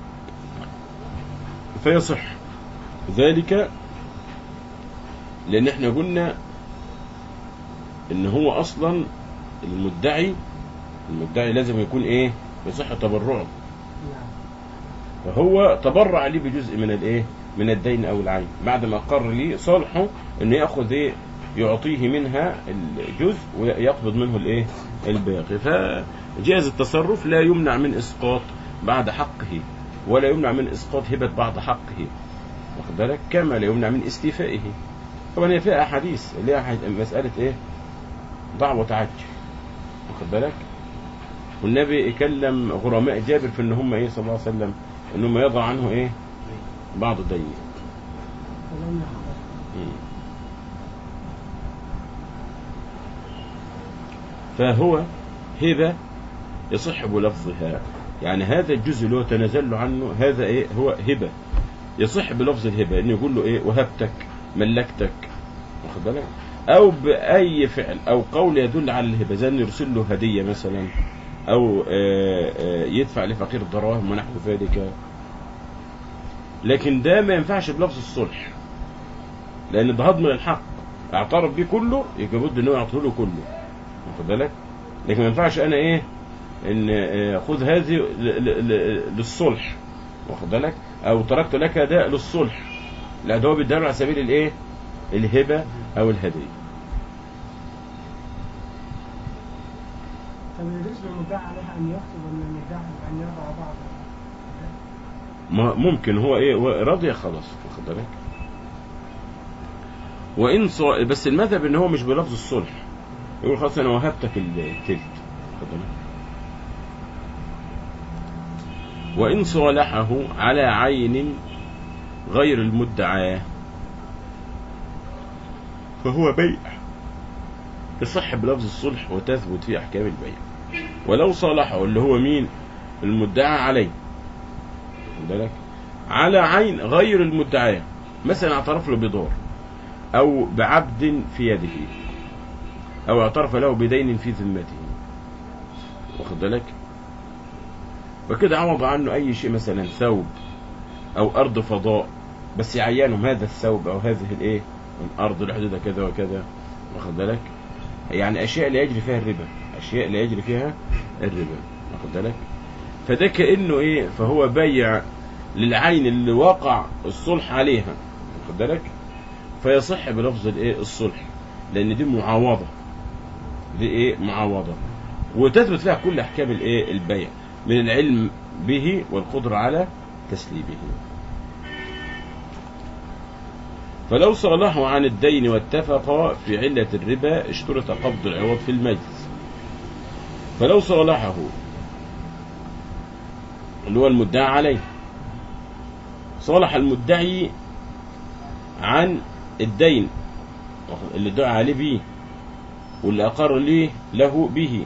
فيصح ذلك لان احنا قلنا ان هو اصلا المدعي المدعي لازم يكون ايه يصح تبرعه نعم فهو تبرع لي بجزء من الايه من الدين او العين بعد ما قر لي صالحه انه ياخذ ايه يعطيه منها الجزء ويقبض منه الايه الباقي فجائز التصرف لا يمنع من اسقاط بعد حقه ولا يمنع من اسقاط هبه بعد حقه واخد بالك كما لا يمنع من استيفائه طبعا هي فيها احاديث اللي هي حد- مساله ايه ضع وتعجل واخد بالك والنبي يكلم غرماء جابر في ان هم ايه صلى الله عليه وسلم ان هم يضع عنه ايه بعض الدين فلم يحضر مم. فهو هبة يصح بلفظها يعني هذا الجزء اللي هو تنازل له عنه هذا ايه هو هبة يصح بلفظ الهبة انه يقول له ايه وهبتك ملكتك واخد بالك او باي فعل او قول يدل على الهبة زي انه يرسل له هدية مثلا او آه، آه، يدفع لفقير دراهم ونحو ذلك لكن ده ما ينفعش بلفظ الصلح لان ده هضم للحق اعترف بيه كله يبقى بد ان هو يعطيه له كله واخد بالك لكن ما ينفعش انا ايه ان آه، خذ هذه ل- ل- ل- للصلح واخد بالك او تركت لك ده للصلح لا ده هو بيديله على سبيل الايه الهبه او الهديه طب يجوز للمدعي عليها ان يخطب ولا المدعي ان يضع بعض ما ممكن هو ايه هو راضي خلاص واخد بالك وان صا... بس المذهب ان هو مش بلفظ الصلح يقول خلاص انا وهبتك التلت واخد بالك وان صالحه على عين غير المدعاه فهو بيع يصح بلفظ الصلح وتثبت فيه احكام البيع ولو صالحه اللي هو مين المدعى عليه واخد بالك على عين غير المدعاه مثلا اعترف له بدار او بعبد في يده او اعترف له بدين في ذمته واخد بالك وكده عوض عنه اي شيء مثلا ثوب او ارض فضاء بس يعينهم هذا الثوب او هذه الايه الارض الحدود كذا وكذا واخد بالك يعني اشياء لا يجري فيها الربا اشياء لا يجري فيها الربا واخد بالك فده كانه ايه فهو بيع للعين اللي وقع الصلح عليها واخد بالك فيصح بلفظ الايه الصلح لان دي معاوضه دي ايه معاوضه وتثبت فيها كل احكام الايه البيع من العلم به والقدره على تسليمه فلو صالحوا عن الدين واتفقا في علة الربا اشترط قبض العوض في المجلس فلو صالحه اللي هو المدعى عليه صالح المدعي عن الدين اللي دعا عليه به واللي أقر ليه له به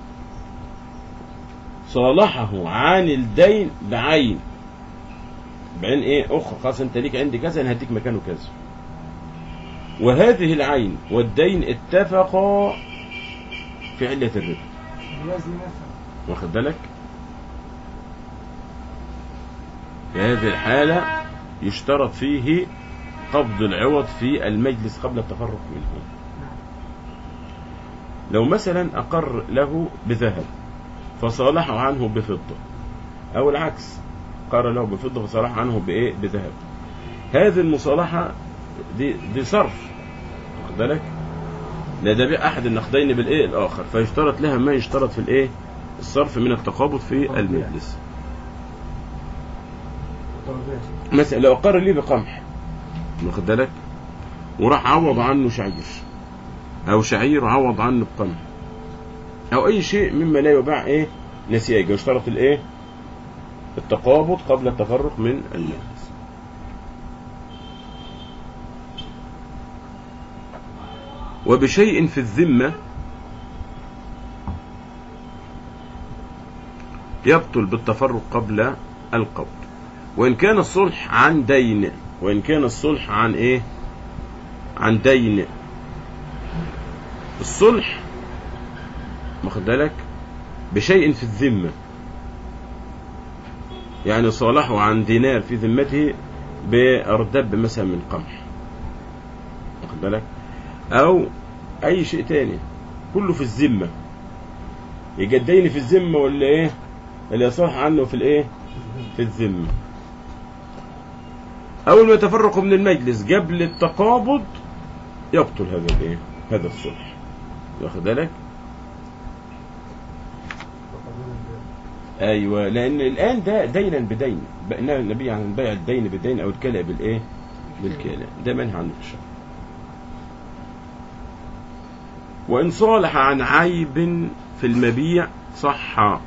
صالحه عن الدين بعين بعين ايه اخرى خلاص انت ليك عندي كذا انا هديك مكانه كذا وهذه العين والدين اتفقا في علة الربا الوزن مثلا واخد بالك في هذه الحالة يشترط فيه قبض العوض في المجلس قبل التفرق منه نعم لو مثلا أقر له بذهب فصالحه عنه بفضة أو العكس قر له بفضة فصالحه عنه بإيه بذهب هذه المصالحة دي, دي صرف واخد بالك لا ده بيع أحد النقدين بالإيه الآخر فيشترط لها ما يشترط في الإيه الصرف من التقابض في المجلس طب ماشي مثلا لو أقر لي بقمح واخد بالك وراح عوض عنه شعير أو شعير عوض عنه بقمح أو أي شيء مما لا يباع إيه نسيج يشترط الإيه التقابض قبل التفرق من المجلس وبشيء في الذمة يبطل بالتفرق قبل القبض وإن كان الصلح عن دين وإن كان الصلح عن إيه عن دين الصلح واخد بالك بشيء في الذمة يعني صالحه عن دينار في ذمته بأردب مثلا من قمح واخد بالك أو أي شيء تاني كله في الذمة يبقى الدين في الذمة ولا إيه اللي يصح عنه في الإيه في الذمة أول ما يتفرقوا من المجلس قبل التقابض يبطل هذا الإيه هذا الصلح واخد بالك ايوه لان الان ده دينا بدين بقى النبي عن بيع الدين بالدين او الكلى بالايه بالكلى ده منهي عنه في الشرع وان صالح عن عيب في المبيع صح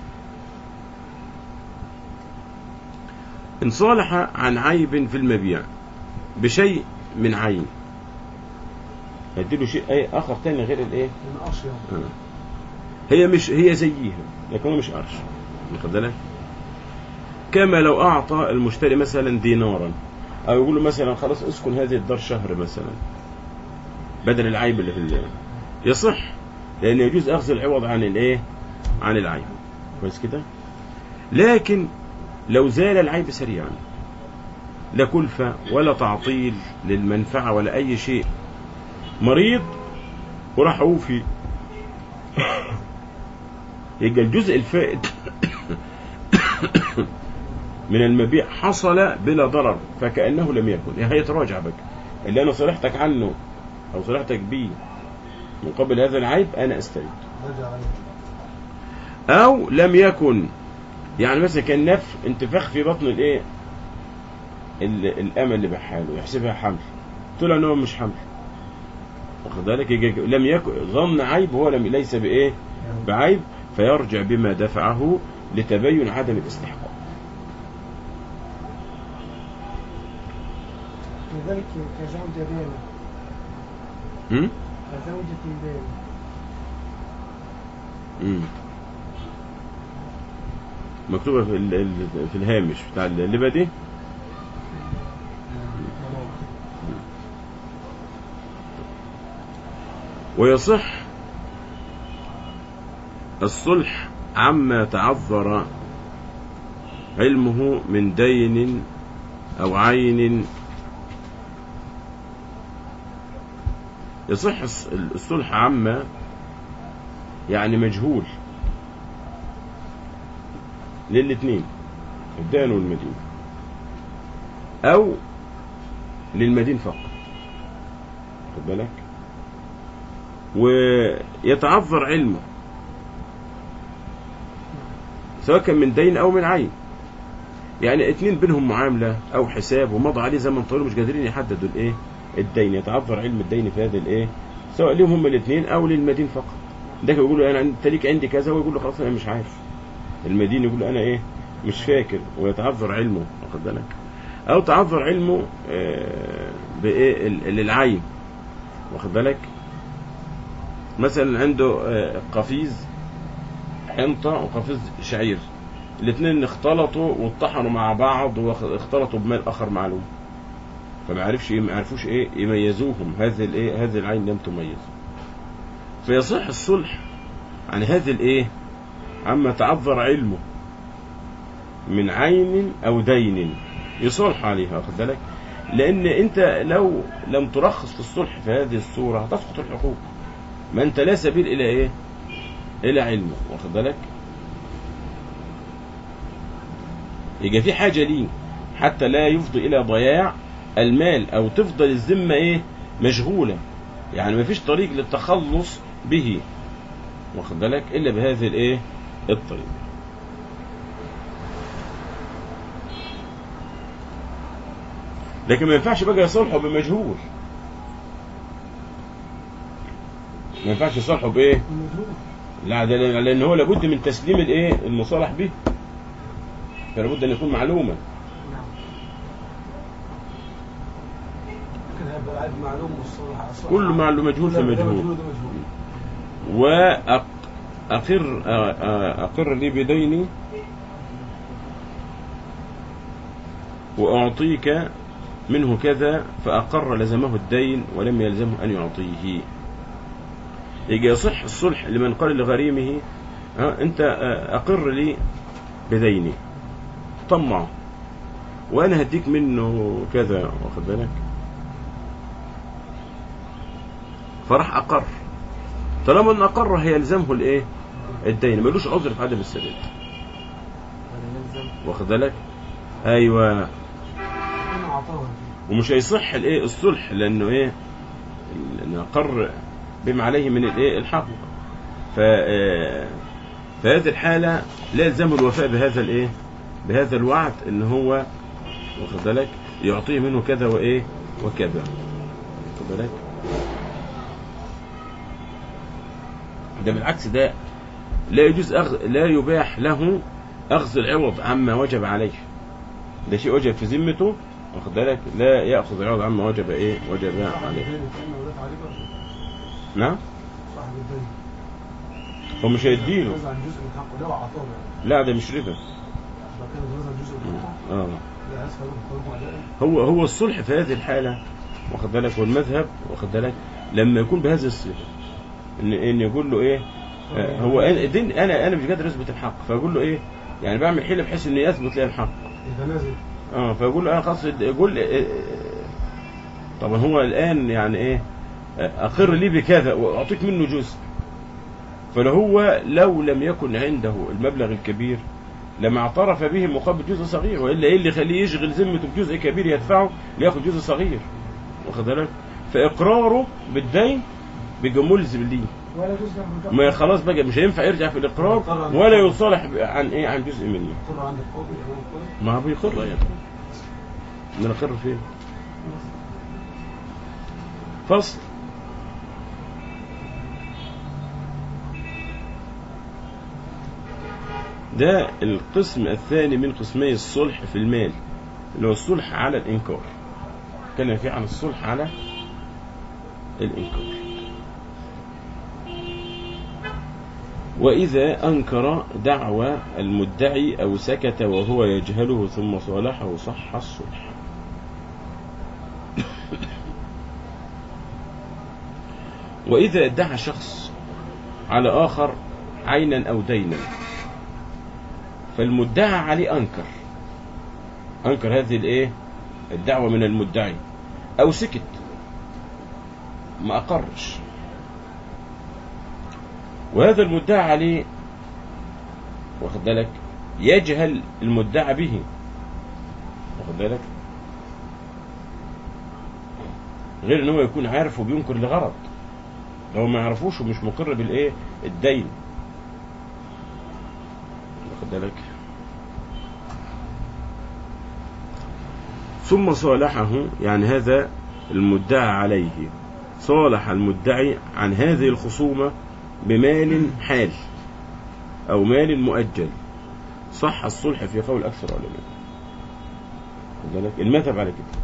ان صالح عن عيب في المبيع بشيء من عين هديله شيء اي اخر تاني غير الايه من أشياء هي مش هي زيها لكنه مش قرش واخد بالك كما لو اعطى المشتري مثلا دينارا او يقول له مثلا خلاص اسكن هذه الدار شهر مثلا بدل العيب اللي في ال- يصح لان يجوز اخذ العوض عن الايه عن العيب كويس كده لكن لو زال العيب سريعا لا كلفة ولا تعطيل للمنفعة ولا أي شيء مريض وراح أوفي يبقى الجزء الفائت من المبيع حصل بلا ضرر فكأنه لم يكن يعني هيتراجع بك اللي أنا صلحتك عنه أو صلحتك بيه مقابل هذا العيب أنا أسترد رجع عليه أو لم يكن يعني مثلا كان نف انتفاخ في بطن الايه ال- الامل اللي بحاله يحسبها حمل طلع ان هو مش حمل واخد بالك يجي- لم يكن ظن عيب هو لم ليس بايه بعيب فيرجع بما دفعه لتبين عدم الاستحقاق كذلك كزوجة دينة هم؟ كزوجة دينة مم. مكتوبة في, ال- ال- في الهامش بتاع الليبة دي ويصح الصلح عما تعذر علمه من دين أو عين يصح الص- الصلح عما يعني مجهول للاثنين الدين والمدين أو للمدين فقط خد بالك ويتعذر علمه سواء كان من دين او من عين يعني اتنين بينهم معاملة او حساب ومضى عليه زمن طويل مش قادرين يحددوا الايه الدين يتعذر علم الدين في هذا الايه سواء ليهم هم الاثنين او للمدين فقط ده يقول له انا انت ليك عندي كذا ويقول له خلاص انا مش عارف المدين يقول له انا ايه مش فاكر ويتعذر علمه واخد بالك او تعذر علمه آه، بايه ال- للعين واخد بالك مثلا عنده آه، قفيز حنطة وقفيز شعير الاثنين اختلطوا واتطحنوا مع بعض واختلطوا بماء اخر معلوم فما عرفش ما عرفوش ايه يميزوهم هذه الايه هذه العين لم تميز فيصح الصلح عن هذه الايه عما تعذر علمه من عين او دين يصلح عليها واخد بالك لان انت لو لم ترخص في الصلح في هذه الصوره هتسقط الحقوق ما انت لا سبيل الى ايه الى علمه واخد بالك يبقى في حاجه ليه حتى لا يفضي الى ضياع المال او تفضل الذمه ايه مشغوله يعني ما فيش طريق للتخلص به واخد بالك الا بهذه الايه الطريق لكن ما ينفعش بقى يصلحوا بمجهول ما ينفعش يصلحوا بايه المجهول لا ده لان هو لابد من تسليم الايه المصالح به فلابد ان يكون معلوما نعم ممكن هيبقى العيب معلوم والصلاح أصلاً. كل معلوم مجهول ده- ده فمجهول مجهول ده مجهول وأقر أقر لي بديني وأعطيك منه كذا فأقر لزمه الدين ولم يلزمه أن يعطيه يجي يصح الصلح لمن قال لغريمه ها أنت آه، أقر لي بديني طمع وأنا هديك منه كذا واخد بالك فراح أقر طالما ان اقر هيلزمه الايه الدين ملوش عذر في عدم السداد ولا يلزم واخد بالك ايوه أنا أعطاه ومش هيصح الايه الصلح لانه ايه لانه اقر بما عليه من الايه الحق ف آه، في هذه الحاله لا يلزمه الوفاء بهذا الايه بهذا الوعد ان هو واخد بالك يعطيه منه كذا وايه وكذا واخد بالك ده بالعكس ده لا يجوز أخذ لا يباح له اخذ العوض عما وجب عليه ده شيء وجب في ذمته واخد بالك لا ياخذ العوض عما وجب ايه وجب صاحب عليه الدين التاني ولاد عليه برضه نعم صاحب الدين هو مش هيديله جوز عن جزء من حقه لو أعطاه يعني لا ده مش ربا لو كان جوز عن جزء من حقه اه لا أسفل بحكم عليه هو هو الصلح في هذه الحالة واخد بالك والمذهب واخد بالك لما يكون بهذه الصفة ان ان يقول له ايه آه هو أنا- دين انا انا مش قادر اثبت الحق فاقول له ايه يعني بعمل حيله بحيث انه يثبت لي الحق إذا نازل اه فيقول له انا خلاص يقول لي إيه طبعا هو الان يعني ايه آه، اقر لي بكذا واعطيك منه جزء فلو هو لو لم يكن عنده المبلغ الكبير لما اعترف به مقابل جزء صغير والا ايه اللي يخليه يشغل ذمته بجزء كبير يدفعه لياخد جزء صغير واخد بالك فاقراره بالدين بيبقى ملزم ليه ولا جزء من ما خلاص بقى مش هينفع يرجع في الاقرار ولا يصالح عن ايه عن جزء منه قرر عندك قاضي أمام القاضي ما هو بيقر يعني ان انا اقر فين فصل ده القسم الثاني من قسمي الصلح في المال اللي هو الصلح على الإنكار اتكلم فيه عن الصلح على الإنكار وإذا أنكر دعوى المدعي أو سكت وهو يجهله ثم صالحه صح الصلح وإذا ادعى شخص على آخر عينا أو دينا فالمدعى عليه أنكر أنكر هذه الإيه الدعوة من المدعي أو سكت ما أقرش وهذا المدعى عليه واخد بالك يجهل المدعى به واخد بالك غير ان هو يكون عارف وبينكر لغرض لو ما يعرفوش ومش مقر بالايه الدين واخد بالك ثم صالحه يعني هذا المدعى عليه صالح المدعي عن هذه الخصومة بمال حال أو مال مؤجل صح الصلح في قول أكثر علماء خد بالك المذهب على كده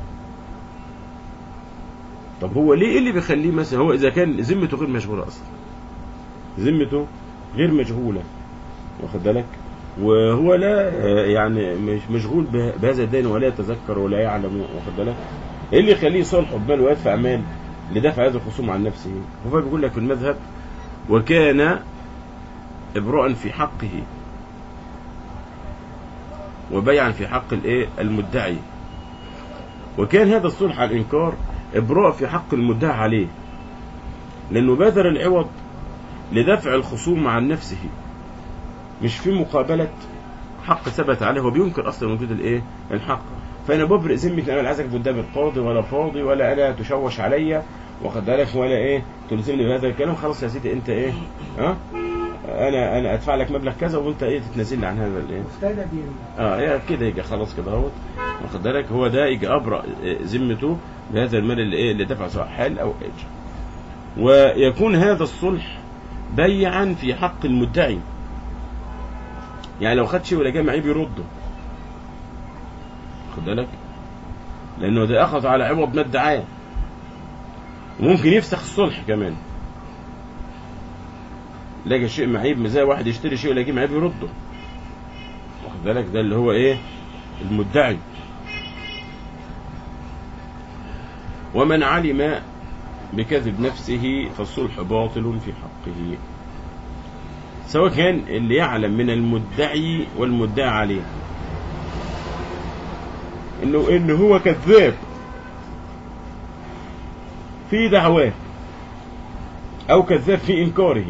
طب هو ليه ايه اللي بيخليه مثلا هو اذا كان ذمته غير مشغوله اصلا ذمته غير مشغوله واخد بالك وهو لا آه، يعني مش مشغول به- بهذا الدين ولا يتذكر ولا يعلم واخد بالك ايه اللي يخليه يصالحه بمال ويدفع مال لدفع هذه الخصوم عن نفسه هو بيقول لك في المذهب وكان ابراء في حقه وبيعا في حق الايه المدعي وكان هذا الصلح على الإنكار إبراء في حق المدعى عليه لأنه بذل العوض لدفع الخصوم عن نفسه مش في مقابلة حق ثبت عليه هو بينكر أصلا وجود الإيه الحق فأنا ببرئ ذمتي أنا لا عايزك قدام القاضي ولا فاضي ولا أنا تشوش عليا واخد بالك ولا إيه تلزمني بهذا الكلام خلاص يا سيدي أنت إيه ها أنا أنا أدفع لك مبلغ كذا وأنت إيه تتنازل لي عن هذا الإيه مفتدى بيه اه يا كده يجي خلاص كده اهوت واخد بالك هو ده يجي ابرأ آه، ذمته بهذا المال اللي ايه اللي دفع سواء حال او اجر ويكون هذا الصلح بيعا في حق المدعي يعني لو خد شيء ولا جاي معيه بيرده واخد بالك لانه ده اخذ على عوض ما ادعاه وممكن يفسخ الصلح كمان لقى شيء معيب زي واحد يشتري شيء ولا يجي معاه بيرده واخد بالك ده اللي هو ايه المدعي ومن علم بكذب نفسه فالصلح باطل في حقه سواء كان اللي يعلم من المدعي والمدعى عليه انه انه هو كذاب في دعواه او كذاب في انكاره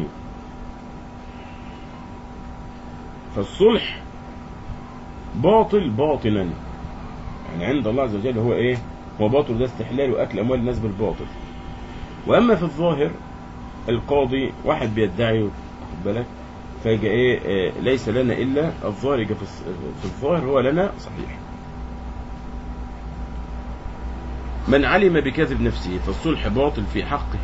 فالصلح باطل باطلا يعني عند الله عز وجل هو ايه هو باطل ده استحلال واكل اموال الناس بالباطل واما في الظاهر القاضي واحد بيدعي واخد بالك فيجي ايه آه، ليس لنا الا الظاهر يجي في الص- في الظاهر هو لنا صحيح من علم بكذب نفسه فالصلح باطل في حقه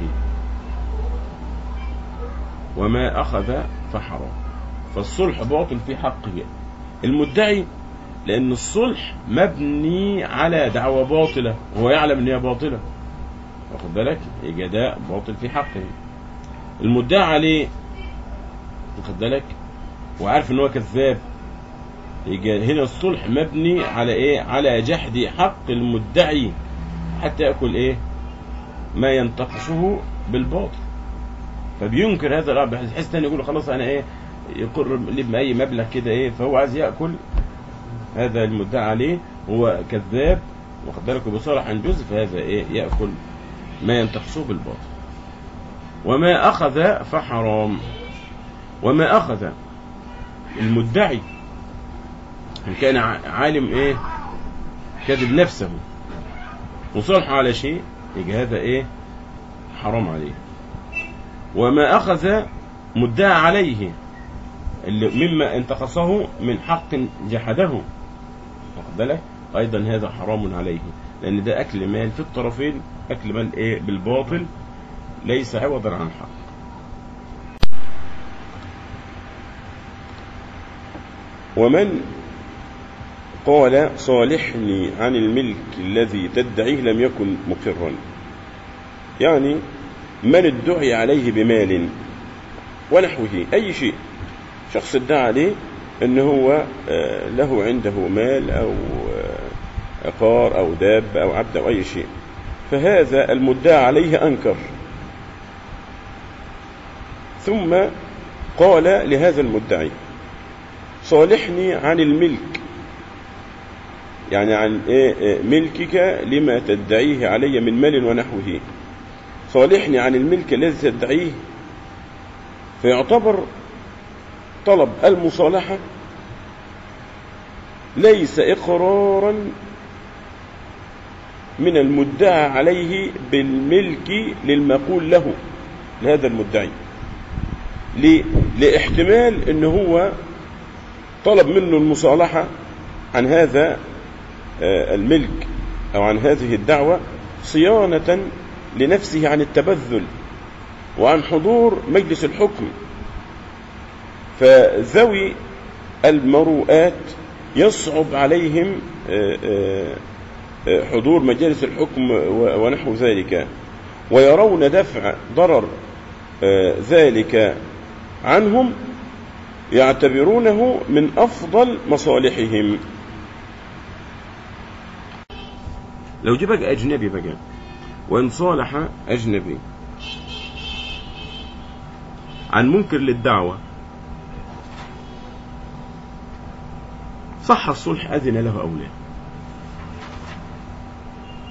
وما اخذ فحرام فالصلح باطل في حقه المدعي لأن الصلح مبني على دعوة باطلة وهو يعلم إن هي باطلة واخد بالك يبقى ده باطل في حقه المدعي عليه واخد بالك وعارف إن هو كذاب يبقى هنا الصلح مبني على إيه على جحد حق المدعي حتى يأكل إيه ما ينتقصه بالباطل فبينكر هذا الأمر بحيث تاني يقول له خلاص أنا إيه يقر لي بأي مبلغ كده إيه فهو عايز يأكل هذا المدعى عليه هو كذاب واخد بالك بصالح عن جزء فهذا ايه ياكل ما ينتقصه بالباطل وما اخذ فحرام وما اخذ المدعي ان كان ع- عالم ايه كذب نفسه وصالح على شيء يجي هذا ايه حرام عليه وما اخذ مدعى عليه اللي مما انتقصه من حق جحده واخد بالك ايضا هذا حرام عليه لان ده اكل مال في الطرفين اكل مال ايه بالباطل ليس عوضا عن حق ومن قال صالحني عن الملك الذي تدعيه لم يكن مقرا يعني من ادعي عليه بمال ونحوه اي شيء شخص ادعى عليه ان هو آه، له عنده مال او آه، عقار او داب او عبد او اي شيء فهذا المدعى عليه انكر ثم قال لهذا المدعي صالحني عن الملك يعني عن إيه إيه ملكك لما تدعيه علي من مال ونحوه صالحني عن الملك الذي تدعيه فيعتبر طلب المصالحة ليس إقرارا من المدعى عليه بالملك للمقول له لهذا المدعي ليه؟ لاحتمال ان هو طلب منه المصالحة عن هذا آه، الملك او عن هذه الدعوة صيانة لنفسه عن التبذل وعن حضور مجلس الحكم فذوي المروءات يصعب عليهم آه، آه، آه، حضور مجالس الحكم و- ونحو ذلك ويرون دفع ضرر آه، ذلك عنهم يعتبرونه من أفضل مصالحهم لو جه بقى أجنبي بقى وإن صالح أجنبي عن منكر للدعوة صح الصلح أذن له أو لا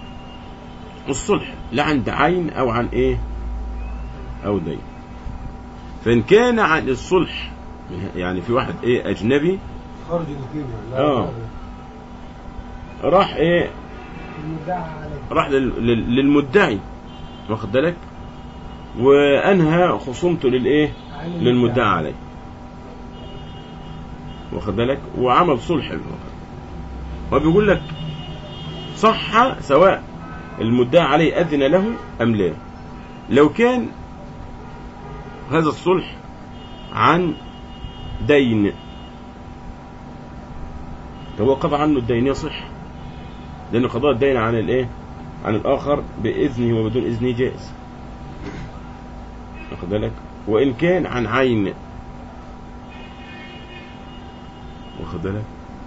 الصلح لا عند عين او عن ايه او دين فان كان عن الصلح يعني في واحد ايه اجنبي خارج الاثنين يعني لا آه. راح ايه المدعى عليه راح لل- لل- للمدعي واخد بالك وانهى خصومته للايه عن للمدعى عليه واخد بالك وعمل صلح وبيقول لك صح سواء المدعى عليه اذن له ام لا لو كان هذا الصلح عن دين فهو قضى عنه الدين يصح لأن قضاء الدين عن الإيه؟ عن الآخر بإذنه وبدون إذنه جائز. واخد بالك؟ وإن كان عن عين واخد بالك؟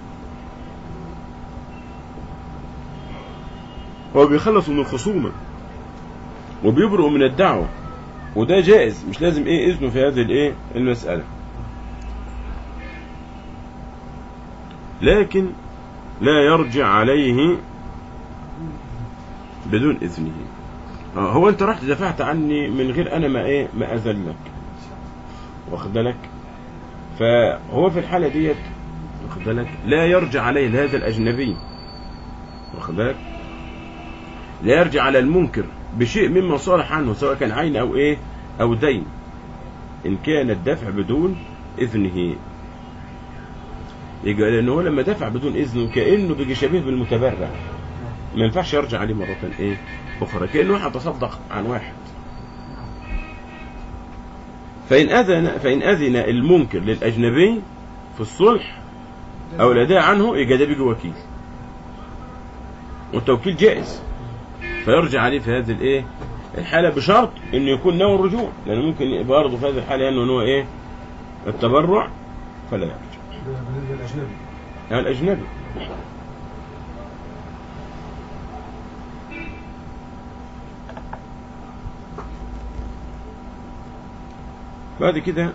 هو بيخلص من الخصومة وبيبرئ من الدعوة وده جائز مش لازم ايه اذنه في هذه الايه المسألة لكن لا يرجع عليه بدون اذنه آه، هو انت رحت دفعت عني من غير انا ما ايه ما اذن لك واخد بالك فهو في الحالة ديت واخد بالك لا يرجع عليه لهذا الاجنبي واخد بالك لا يرجع على المنكر بشيء مما صالح عنه سواء كان عين او ايه او دين ان كان الدفع بدون اذنه يبقى لان هو لما دفع بدون اذنه كانه بيجي شبيه بالمتبرع ما ينفعش يرجع عليه مره ايه اخرى كانه واحد تصدق عن واحد فان اذن فان اذن المنكر للاجنبي في الصلح او الاداء عنه يبقى ده بيجي وكيل والتوكيل جائز فيرجع عليه في هذه الايه الحاله بشرط انه يكون ناوي الرجوع لانه ممكن يبقى برضه في هذه الحاله انه هو ايه التبرع فلا يرجع ده بالنسبه للاجنبي يعني الاجنبي بعد كده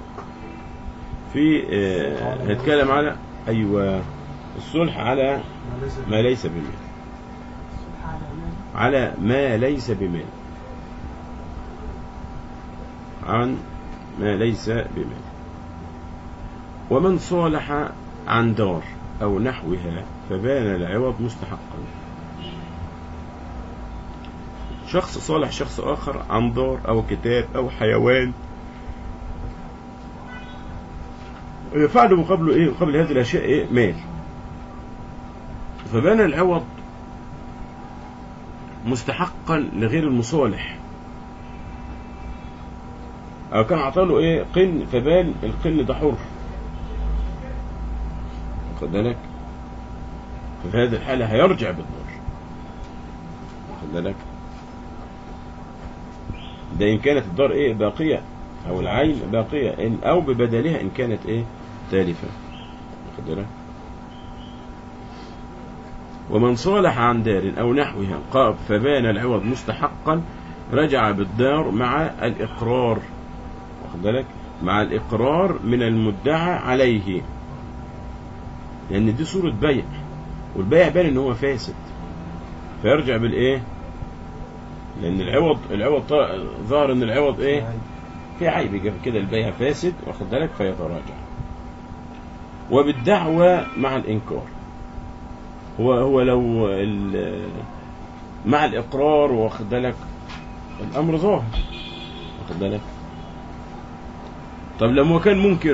في آه، هنتكلم على ايوه الصلح على ما ليس ما ليس بمال سبحان الله على ما ليس بمال عن ما ليس بمال ومن صالح عن دار أو نحوها فبان العوض مستحقا شخص صالح شخص آخر عن دار أو كتاب أو حيوان يفعل مقابله إيه مقابل هذه الأشياء إيه مال فبان العوض مستحقا لغير المصالح او كان عطاله ايه قن فبان القن ده حر واخد بالك ففي هذه الحالة هيرجع بالدار واخد بالك ده ان كانت الدار ايه باقية او العين باقية إن او ببدلها ان كانت ايه تالفة واخد بالك ومن صالح عن دار أو نحوها قاب فبان العوض مستحقا رجع بالدار مع الإقرار واخد بالك مع الإقرار من المدعى عليه لأن دي صورة بيع والبيع بان إن هو فاسد فيرجع بالإيه لأن العوض العوض طا- ظهر إن العوض إيه في عيب يبقى كده البيع فاسد واخد بالك فيتراجع وبالدعوى مع الإنكار هو هو لو ال- مع الإقرار واخد بالك الأمر ظاهر واخد بالك طب لما هو كان منكر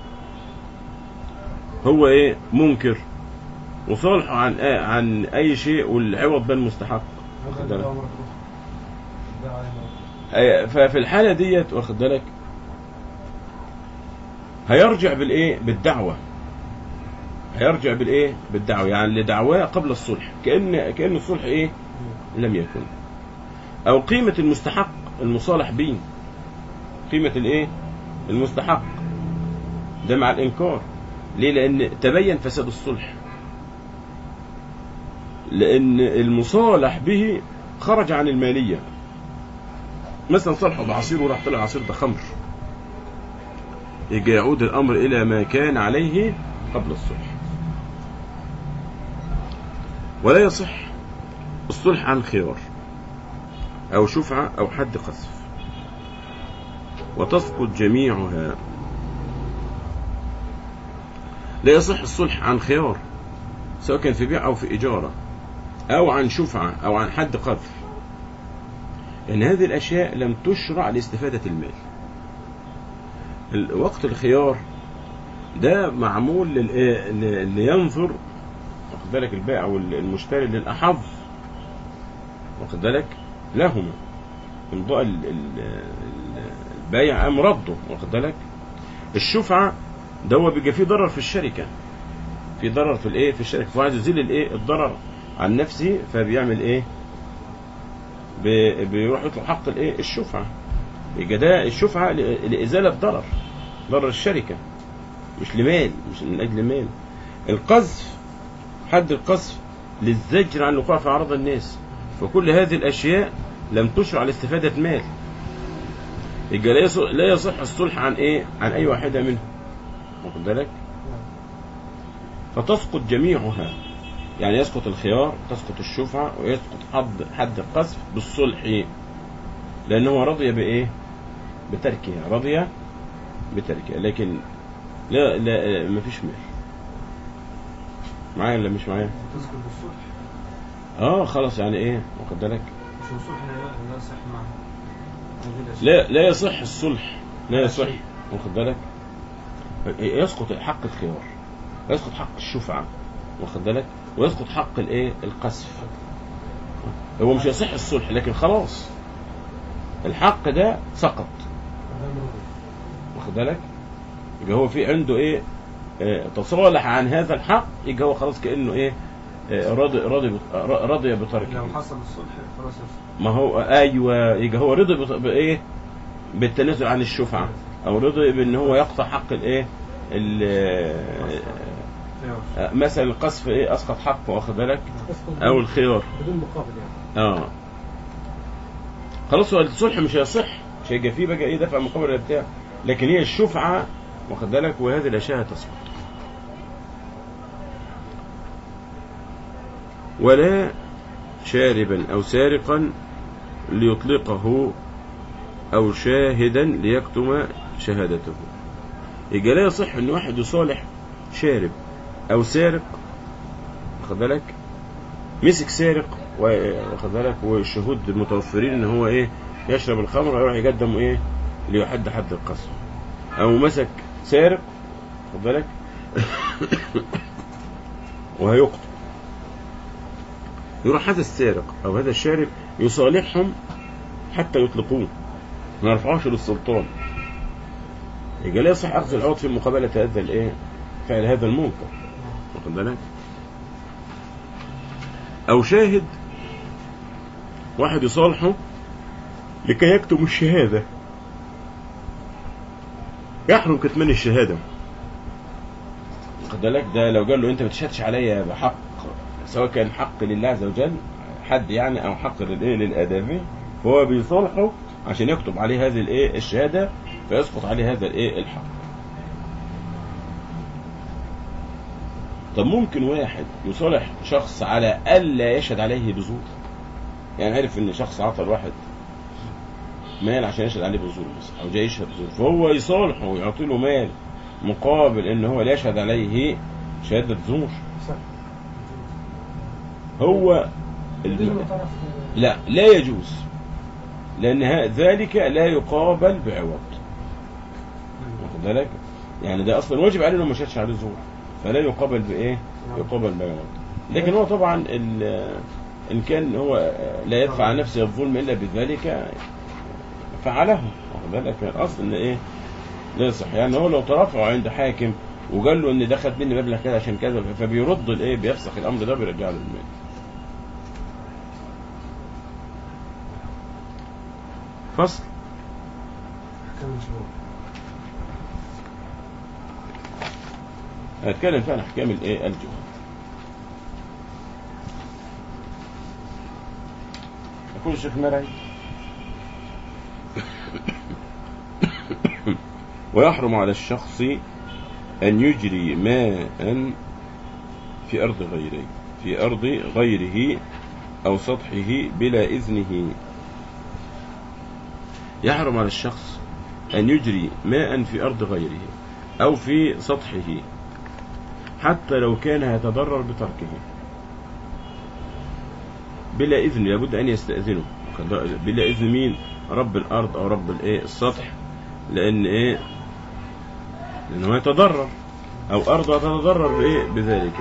هو إيه منكر وصالحه عن آه عن أي شيء والعوض بان مستحق واخد بالك ده عليه مرة. أي- ففي الحالة ديت واخد بالك هيرجع بالإيه بالدعوة هيرجع بالإيه بالدعوة يعني لدعواه قبل الصلح كأن كأن الصلح إيه لم يكن أو قيمة المستحق المصالح به قيمة الإيه المستحق ده مع الإنكار ليه لأن تبين فساد الصلح لأن المصالح به خرج عن المالية مثلا صلحه بعصير وراح طلع عصير ده خمر يجي يعود الأمر إلى ما كان عليه قبل الصلح ولا يصح الصلح عن خيار أو شفعة أو حد قذف وتسقط جميعها لا يصح الصلح عن خيار سواء كان في بيع أو في إجارة أو عن شفعة أو عن حد قذف لأن هذه الأشياء لم تشرع لاستفادة المال ال- وقت الخيار ده معمول للإيه؟ ل- لينظر واخد بالك البائع والمشتري للأحظ واخد بالك لهما امضاء ال- ال- ال- البايع قام رده واخد بالك الشفعة ده هو بيبقى فيه ضرر في الشركة في ضرر في الايه في الشركة فهو عايز يزيل الايه الضرر عن نفسه فبيعمل ايه بي- بيروح يطلب حق الايه الشفعة يبقى ده الشفعة ل- لإزالة ضرر ضرر الشركة مش لمال مش من أجل مال القذف حد القذف للزجر عن الوقوع في أعراض الناس فكل هذه الأشياء لم تشرع لاستفادة مال يبقى لا يص- لا يصح الصلح عن إيه عن أي واحدة منهم واخد بالك فتسقط جميعها يعني يسقط الخيار تسقط الشفعة ويسقط حد حد القذف بالصلح لأنه رضي بإيه بتركها رضي بتركها لكن لا لا ما فيش مال معايا ولا مش معايا تذكر بالصلح اه خلاص يعني ايه واخد بالك مش الصلح لا لا صح معه هذه الأشياء. لا لا يصح الصلح لا يصح واخد بالك يسقط حق الخيار ويسقط حق الشفعة واخد بالك ويسقط حق الايه القذف هو مش يصح الصلح لكن خلاص الحق ده سقط ده مرضي. واخد بالك يبقى هو في عنده ايه آه، تصالح عن هذا الحق يبقى هو خلاص كانه ايه آه، راضي راضي بت- راضي لو بتركه حصل الصلح خلاص يصلح. ما هو ايوه يبقى هو رضي بت- بايه بالتنازل عن الشفعه او رضي بان هو يقطع حق الايه ال- خيار. آه، مثلا القذف ايه اسقط حقه واخد بالك تسقط او الخيار بدون مقابل يعني اه خلاص هو الصلح مش هيصح مش هيبقى فيه بقى ايه دفع مقابل ولا بتاع لكن هي الشفعه واخد بالك وهذه الاشياء هتسقط ولا شاربا او سارقا ليطلقه او شاهدا ليكتم شهادته يبقى لا يصح ان واحد يصالح شارب او سارق واخد بالك مسك سارق واخد بالك والشهود متوفرين ان هو ايه يشرب الخمر ويروح يقدم ايه ليحد حد القصر او مسك سارق واخد بالك وهيقتل يروح هذا السارق او هذا الشارب يصالحهم حتى يطلقوه ما يرفعوش للسلطان يبقى لا يصح اخذ العوض في مقابله هذا الايه فعل هذا المنكر واخد بالك او شاهد واحد يصالحه لكي يكتم الشهاده يحرم كتمان الشهاده واخد بالك ده لو قال له انت ما تشهدش عليا بحق سواء كان حق لله عز وجل حد يعني او حق للايه للادمي فهو بيصالحه عشان يكتب عليه هذه الايه الشهاده فيسقط عليه هذا الايه الحق طب ممكن واحد يصالح شخص على الا يشهد عليه بزور يعني عرف ان شخص عطى الواحد مال عشان يشهد عليه بزور مثلا او جاي يشهد بزور فهو يصالحه ويعطي له مال مقابل ان هو لا يشهد عليه شهاده زور صح هو الم... بدون طرف لا لا يجوز لأن ه- ذلك لا يقابل بعوض واخد بالك يعني ده أصلا واجب عليه إنه ما شهدش عليه زور فلا يقابل بإيه يقابل بعوض لكن هو طبعا ال- إن كان هو لا يدفع عن نفسه الظلم إلا بذلك فعله واخد بالك الأصل إن إيه لا يصح يعني هو لو ترفعه عند حاكم وقال له إن ده خد مني مبلغ كذا عشان كذا فبيرد الإيه بيفسخ الأمر ده بيرجع له المال فصل كم شهور هنتكلم فيها عن احكام الايه الجهاد يقول الشيخ مرعي ويحرم على الشخص أن يجري ماء في أرض غيره في أرض غيره أو سطحه بلا إذنه يحرم على الشخص أن يجري ماء في أرض غيره أو في سطحه حتى لو كان يتضرر بتركه بلا إذن لابد أن يستأذنه بلا إذن مين رب الأرض أو رب الإيه السطح لأن إيه لأنه يتضرر أو أرض تتضرر بإيه بذلك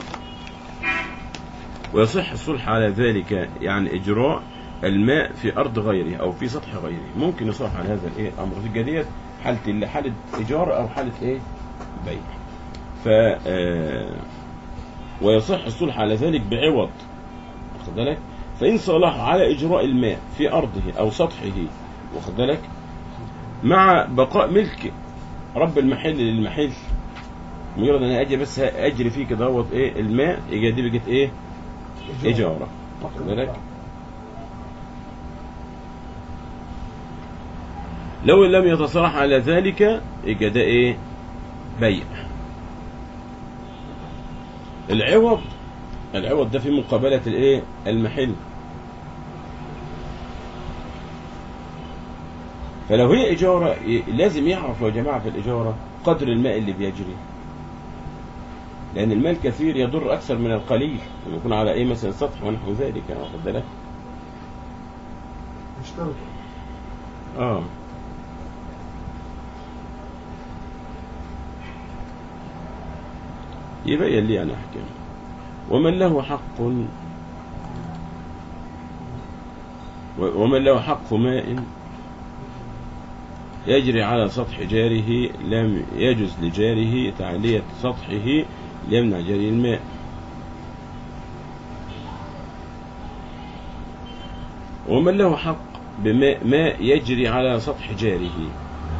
ويصح الصلح على ذلك يعني إجراء الماء في أرض غيره أو في سطح غيره ممكن يصلح على هذا الإيه أمر في الجديد حالة اللي حالة إيجار أو حالة إيه بيع ف آه، ويصح الصلح على ذلك بعوض واخد بالك فإن صلح على إجراء الماء في أرضه أو سطحه واخد بالك مع بقاء ملك رب المحل للمحل مجرد أنا أجي بس أجري فيه كده هوت إيه الماء يجي دي بقت إيه إجارة واخد بالك لو لم يتصرح على ذلك يبقى ده ايه بيع العوض العوض ده في مقابلة الايه المحل فلو هي إجارة ي- لازم يعرف يا جماعة في الإجارة قدر الماء اللي بيجري لأن الماء الكثير يضر أكثر من القليل لما يكون على إيه مثلا سطح ونحو ذلك واخد بالك اشترط اه يبين لي أنا أحكام ومن له حق و- ومن له حق ماء يجري على سطح جاره لم يجز لجاره تعلية سطحه ليمنع جري الماء ومن له حق بماء ماء يجري على سطح جاره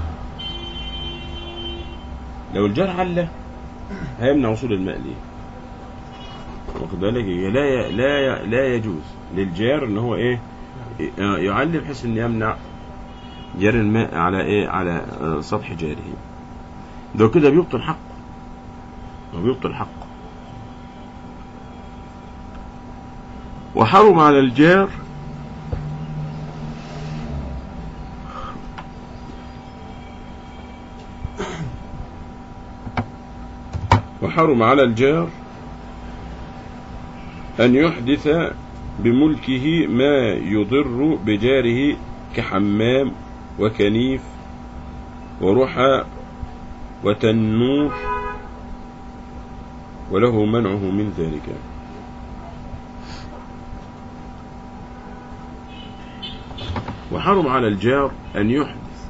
لو الجار عله هيمنع وصول الماء ليه واخد بالك يبقى لا ي- لا ي- لا يجوز للجار ان هو ايه ي- يعلم بحيث ان يمنع جري الماء على ايه على آه، سطح جاره ده كده بيبطل حقه وبيبطل حقه وحرم على الجار وحرم على الجار أن يحدث بملكه ما يضر بجاره كحمام وكنيف ورحى وتنور وله منعه من ذلك وحرم على الجار أن يحدث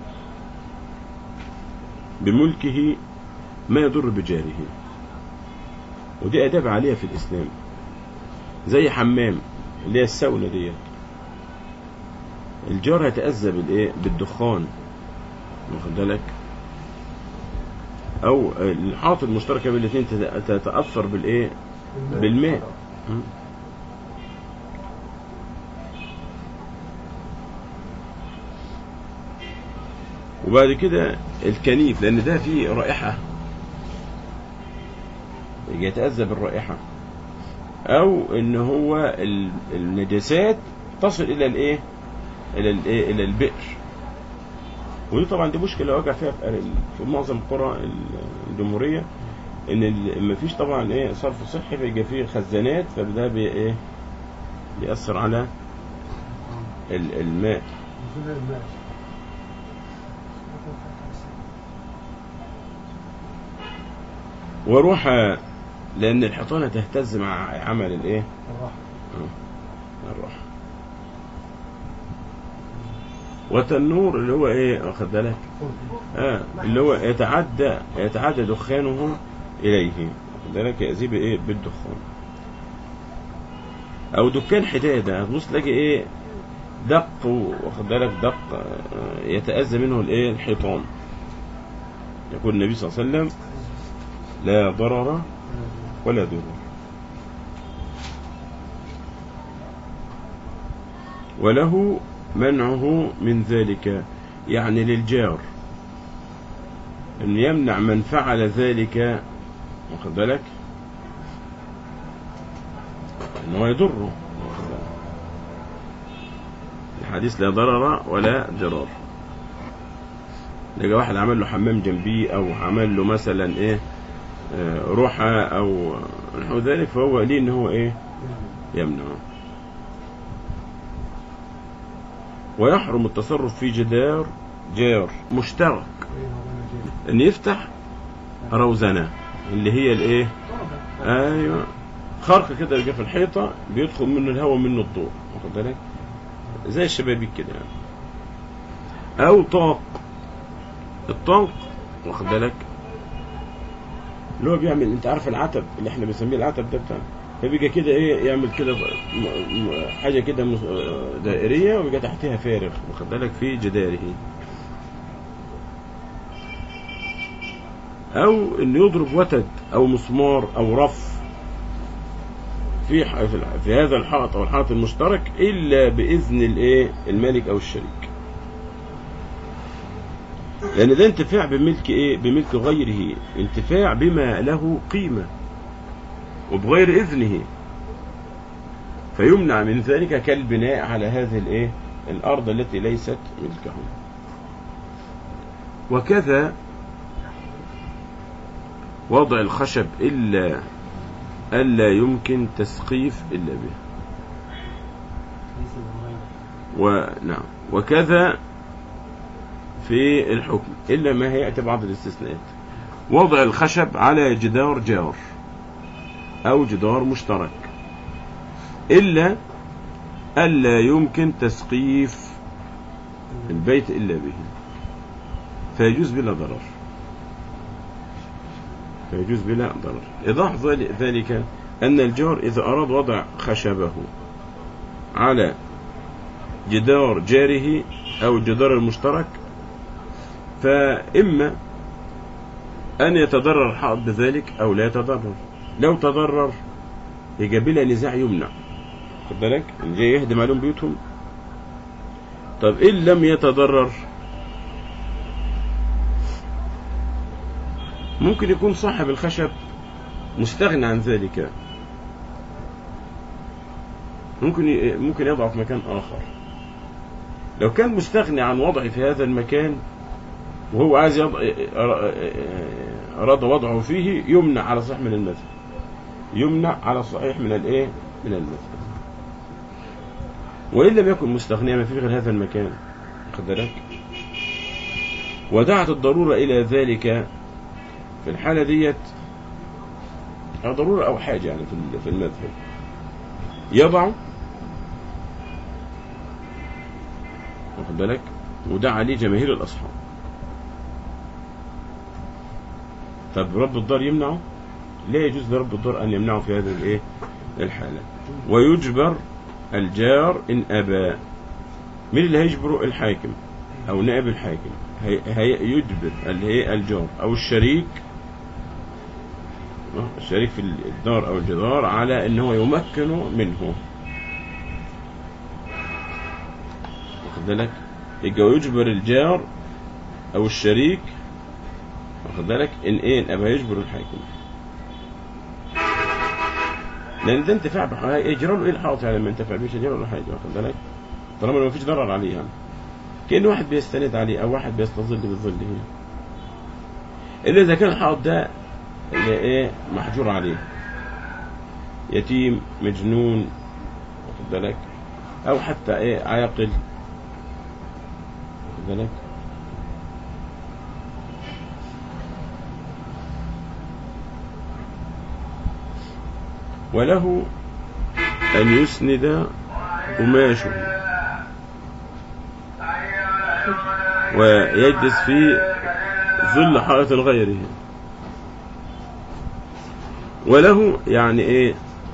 بملكه ما يضر بجاره ودي آداب عالية في الإسلام زي حمام اللي هي الساونا ديت الجار هيتأذى بالإيه بالدخان واخد بالك أو الحاطة المشتركة بين الاثنين تت- تتأثر بالإيه بالماء م. وبعد كده الكنيف لأن ده فيه رائحة يتأذى بالرائحة أو إن هو ال- النجاسات تصل إلى الإيه؟ إلى الإيه؟ إلى البئر ودي طبعا دي مشكلة واقع فيها في أر- في معظم قرى ال- الجمهورية إن ال- مفيش طبعا إيه صرف صحي فيبقى فيه خزانات فده بي إيه بيأثر على ال- الماء نزول الماء وروح لأن الحيطانة تهتز مع عمل الإيه؟ الراحة الراحة وتنور اللي هو ايه واخد بالك اه اللي هو يتعدى يتعدى دخانه اليه واخد بالك يأذيه بايه بالدخان او دكان حداده هتبص تلاقي ايه دق واخد بالك دق آه، يتأذى منه الايه الحيطان يقول النبي صلى الله عليه وسلم لا ضرر ولا ضرر وله منعه من ذلك يعني للجار أن يمنع من فعل ذلك واخد بالك أن هو يضره واخد بالك؟ الحديث لا ضرر ولا ضرار لقى واحد عمل له حمام جنبيه او عمل له مثلا ايه آه، روحه او نحو ذلك فهو ليه ان هو ايه يمنع ويحرم التصرف في جدار جار مشترك ان يفتح روزنه اللي هي الايه ايوه خرق كده يجي في الحيطه بيدخل منه الهواء منه الضوء واخد بالك زي الشبابيك كده يعني او طاق الطاق واخد بالك اللي هو بيعمل انت عارف العتب اللي احنا بنسميه العتب ده بتاع فبيجي كده ايه يعمل كده م- م- حاجه كده مس- دائريه ويبقى تحتها فارغ واخد بالك في جداره او انه يضرب وتد او مسمار او رف في ح- في ال- في هذا الحائط او الحائط المشترك الا باذن الايه المالك او الشريك لان ده انتفاع بملك ايه بملك غيره انتفاع بما له قيمه وبغير اذنه فيمنع من ذلك كالبناء على هذه الايه الارض التي ليست ملكه وكذا وضع الخشب الا الا يمكن تسقيف الا به ونعم وكذا في الحكم إلا ما هيأتي بعض الاستثناءات وضع الخشب على جدار جار أو جدار مشترك إلا ألا يمكن تسقيف البيت إلا به فيجوز بلا ضرر فيجوز بلا ضرر إيضاح ذل- ذلك أن الجار إذا أراد وضع خشبه على جدار جاره أو الجدار المشترك فإما أن يتضرر الحائط بذلك أو لا يتضرر لو تضرر يبقى بلا نزاع يمنع خد بالك اللي جاي يهدم عليهم بيوتهم طب إن لم يتضرر ممكن يكون صاحب الخشب مستغني عن ذلك ممكن ي- ممكن يضعه في مكان آخر لو كان مستغني عن وضعه في هذا المكان وهو عايز يضع أراد وضعه فيه يمنع على صحيح من المذهب يمنع على الصحيح من الايه من المذهب وإن لم يكن مستغنيا ما فيش غير هذا المكان خد بالك ودعت الضرورة إلى ذلك في الحالة ديت أو ضرورة أو حاجة يعني في ال- في المذهب يضع واخد بالك وده عليه جماهير الأصحاب طب رب الدار يمنعه لا يجوز لرب الدار أن يمنعه في هذه الإيه الحالة ويجبر الجار إن أبى مين اللي هيجبره الحاكم أو نائب الحاكم هي هي يجبر اللي هي الجار أو الشريك آه، الشريك في الدار أو الجدار على أن هو يمكنه منه واخد بالك يبقى يجبر الجار أو الشريك واخد بالك إن إيه إن أبى يجبر الحاكم لأن ده انتفاع بحاجة يجرى له إيه الحائط يعني لما ينتفع بيه يجرى له حاجة واخد بالك طالما ما فيش ضرر عليه يعني كأن واحد بيستند عليه أو واحد بيستظل بظله إلا إذا كان الحائط ده اللي إيه محجور عليه يتيم مجنون واخد بالك أو حتى إيه عاقل واخد بالك وله أن يسند قماشه ويجلس في ظل حائط غيره وله يعني ايه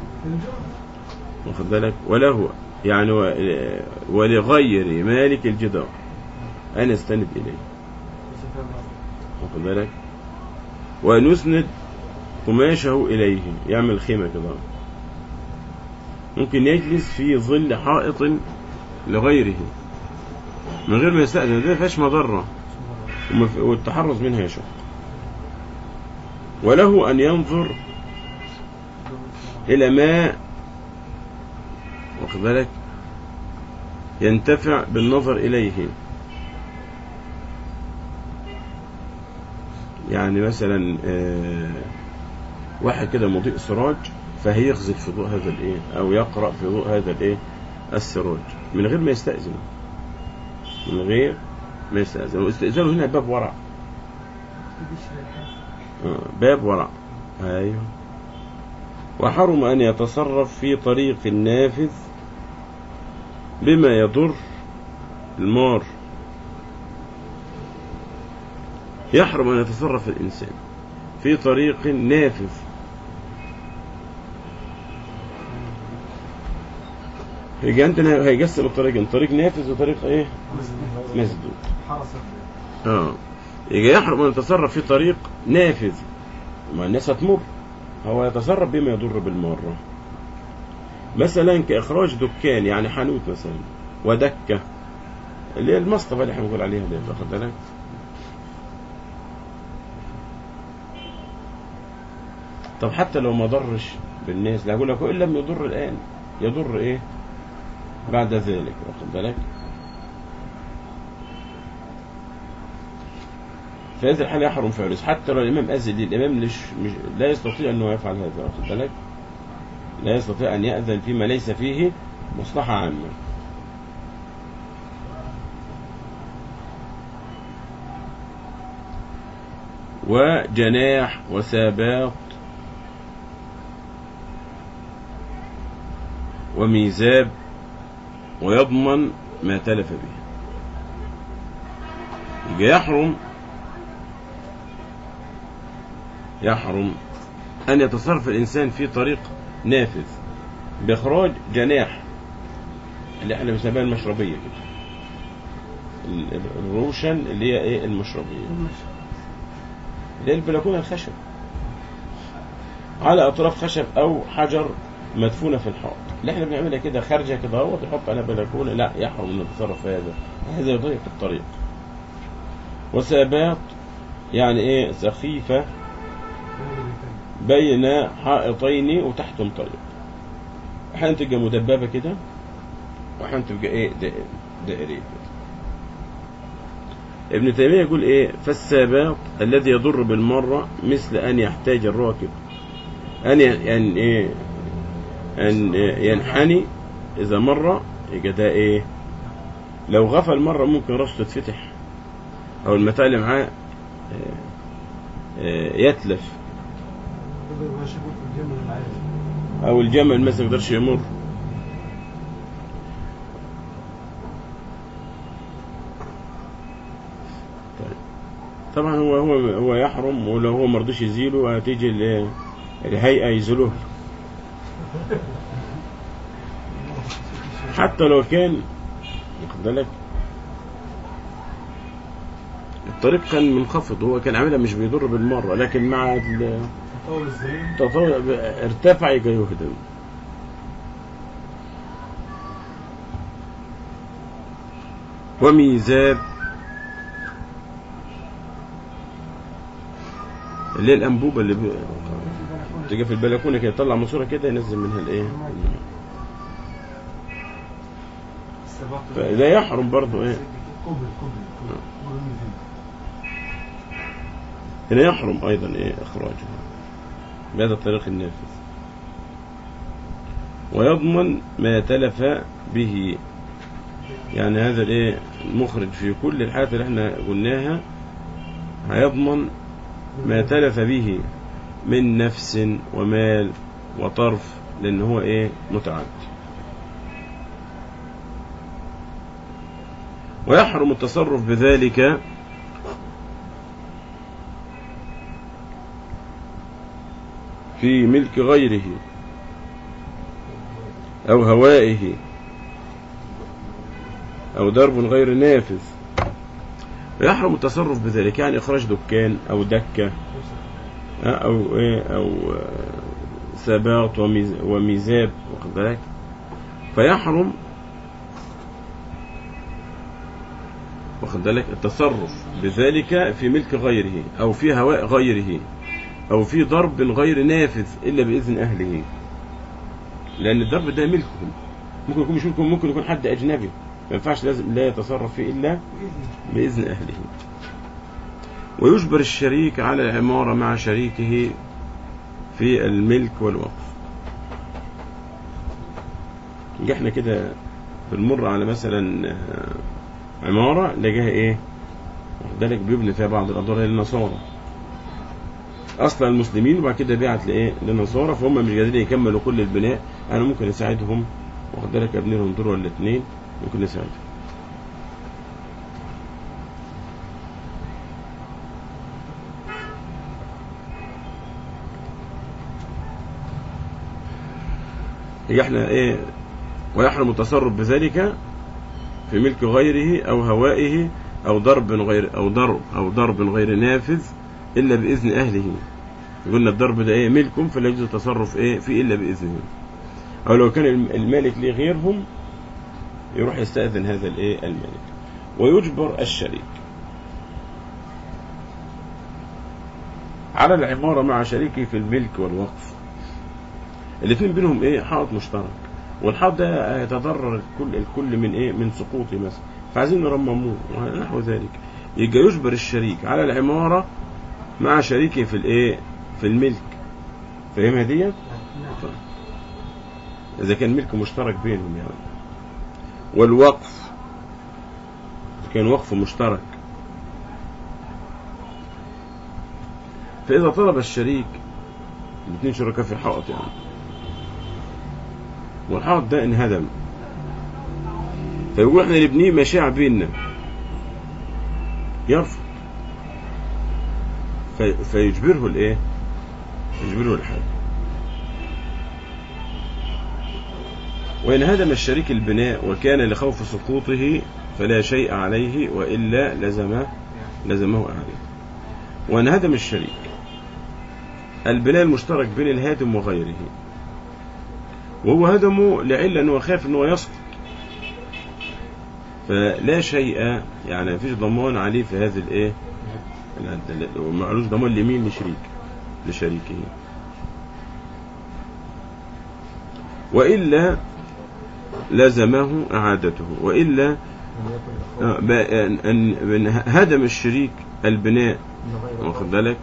واخد بالك وله يعني و- ولغير مالك الجدار أن يستند إليه واخد بالك وأن يسند قماشه إليه يعمل خيمة كده ممكن يجلس في ظل حائط لغيره من غير ما يستأذن ده فيهاش مضرة ومف- والتحرز منها يشق وله أن ينظر إلى ما واخد بالك ينتفع بالنظر إليه يعني مثلا آه، واحد كده مضيء سراج فهيغزل في ضوء هذا الايه او يقرا في ضوء هذا الايه السراج من غير ما يستأذن من غير ما يستأذن واستئذانه هنا باب ورع آه، باب ورع ايوه وحرم ان يتصرف في طريق نافذ بما يضر المار يحرم ان يتصرف الانسان في طريق نافذ يجي عندنا هيقسم الطريقين طريق نافذ وطريق ايه مسدود حرصت اه يجي يحرم ان يتصرف في طريق نافذ ما الناس هتمر هو يتصرف بما يضر بالمرة مثلا كإخراج دكان يعني حانوت مثلا ودكة اللي هي المصطبة اللي احنا بنقول عليها دي واخد بالك طب حتى لو ما ضرش بالناس لا اقول لك وان لم يضر الان يضر ايه بعد ذلك واخد بالك في هذه الحالة يحرم فعله حتى لو الإمام أذن لي الإمام مش مش لا يستطيع أنه يفعل هذا واخد بالك لا يستطيع أن يأذن فيما ليس فيه مصلحة عامة وجناح وساباط وميزاب ويضمن ما تلف به يجي يحرم يحرم أن يتصرف الإنسان في طريق نافذ بإخراج جناح اللي احنا بنسميها المشربية كده ال- الروشن اللي هي ايه المشربية اللي هي البلكونة الخشب على أطراف خشب أو حجر مدفونة في الحائط اللي احنا بنعملها كده خارجة كده اهوت نحط على بلكونة لا يحرم أن نتصرف في هذا هذا يضيق الطريق وسابات يعني ايه سخيفة بين حائطين وتحتهم طريق احيانا تبقى مدببة كده واحيانا تبقى ايه دائر- دائرية كده ابن تيمية يقول ايه فالساباط الذي يضر بالمرة مثل ان يحتاج الراكب ان ي- يعني ايه ان ينحني اذا مر يبقى ده ايه لو غفل مرة ممكن راسه تتفتح او المتاع اللي معاه آه، آه، يتلف بدل ما شافوك في الجنة العالي او الجمل مثلا ما يقدرش يمر طيب. طبعا هو هو هو يحرم ولو هو ما رضيش يزيله هتيجي ال- الهيئه يزيلوه حتى لو كان واخد بالك الطريق كان منخفض هو كان عاملها مش بيضر بالمره لكن مع ال- طول الزين تطور ارتفع يجي يهدم وميزاب اللي هي الانبوبه اللي ب... تيجي في البلكونه كده يطلع ماسوره كده ينزل منها الايه السباق فده يحرم برضه ايه كوبري كوبري كوبري كوبري المدينة. هنا يحرم ايضا ايه اخراجه بهذا الطريق النافذ ويضمن ما تلف به يعني هذا الايه المخرج في كل الحالات اللي احنا قلناها هيضمن ما تلف به من نفس ومال وطرف لان هو ايه متعد ويحرم التصرف بذلك في ملك غيره أو هوائه أو درب غير نافذ ويحرم التصرف بذلك يعني إخراج دكان أو دكة آه، أو إيه أو آه، سباط وميز- وميزاب واخد بالك فيحرم واخد بالك التصرف بذلك في ملك غيره أو في هواء غيره أو في ضرب غير نافذ إلا بإذن أهله لأن الضرب ده ملكهم ممكن يكون مش ملكهم ممكن يكون حد أجنبي ما ينفعش لازم لا يتصرف فيه إلا بإذن أهله ويجبر الشريك على العمارة مع شريكه في الملك والوقف يجي احنا كده بنمر على مثلا آه، عمارة نلاقيها ايه واخد بالك بيبني فيها بعض الأدوار للنصارى أصلا المسلمين وبعد كده بيعت لإيه للنصارى فهم مش قادرين يكملوا كل البناء أنا ممكن أساعدهم واخد بالك أبني لهم دور ولا اتنين ممكن نساعدهم هي احنا ايه ويحرم التصرف بذلك في ملك غيره او هوائه او ضرب غير او ضرب او ضرب غير نافذ الا باذن اهله قلنا الضرب ده ايه ملكهم فلا يجوز التصرف ايه فيه الا باذنهم او لو كان الم- المالك ليه غيرهم يروح يستاذن هذا الايه المالك ويجبر الشريك على العمارة مع شريكه في الملك والوقف الاثنين بينهم ايه حائط مشترك والحائط ده هيتضرر الكل الكل من ايه من سقوطه مثلا فعايزين نرمموه ونحو ذلك يبقى يجبر الشريك على العمارة مع شريكه في الايه في الملك فاهمها دي نعم اذا كان ملك مشترك بينهم يعني والوقف إذا كان وقف مشترك فإذا طلب الشريك الاثنين شركاء في حائط يعني والحائط ده انهدم فيقول احنا نبنيه مشاع بيننا يرفض في فيجبره الايه يجبره الحال وإن هدم الشريك البناء وكان لخوف سقوطه فلا شيء عليه وإلا لزمه لزمه أعليه وإن هدم الشريك البناء المشترك بين الهادم وغيره وهو هدمه لعلة أنه خاف أنه يسقط فلا شيء يعني مفيش ضمان عليه في هذه الايه الهد- ومعلوش ضمان لمين لشريك لشريكه وإلا لزمه إعادته وإلا لم يكن آه، لخوف ب- أن- أن أن هدم الشريك البناء من غير واخد خوف. بالك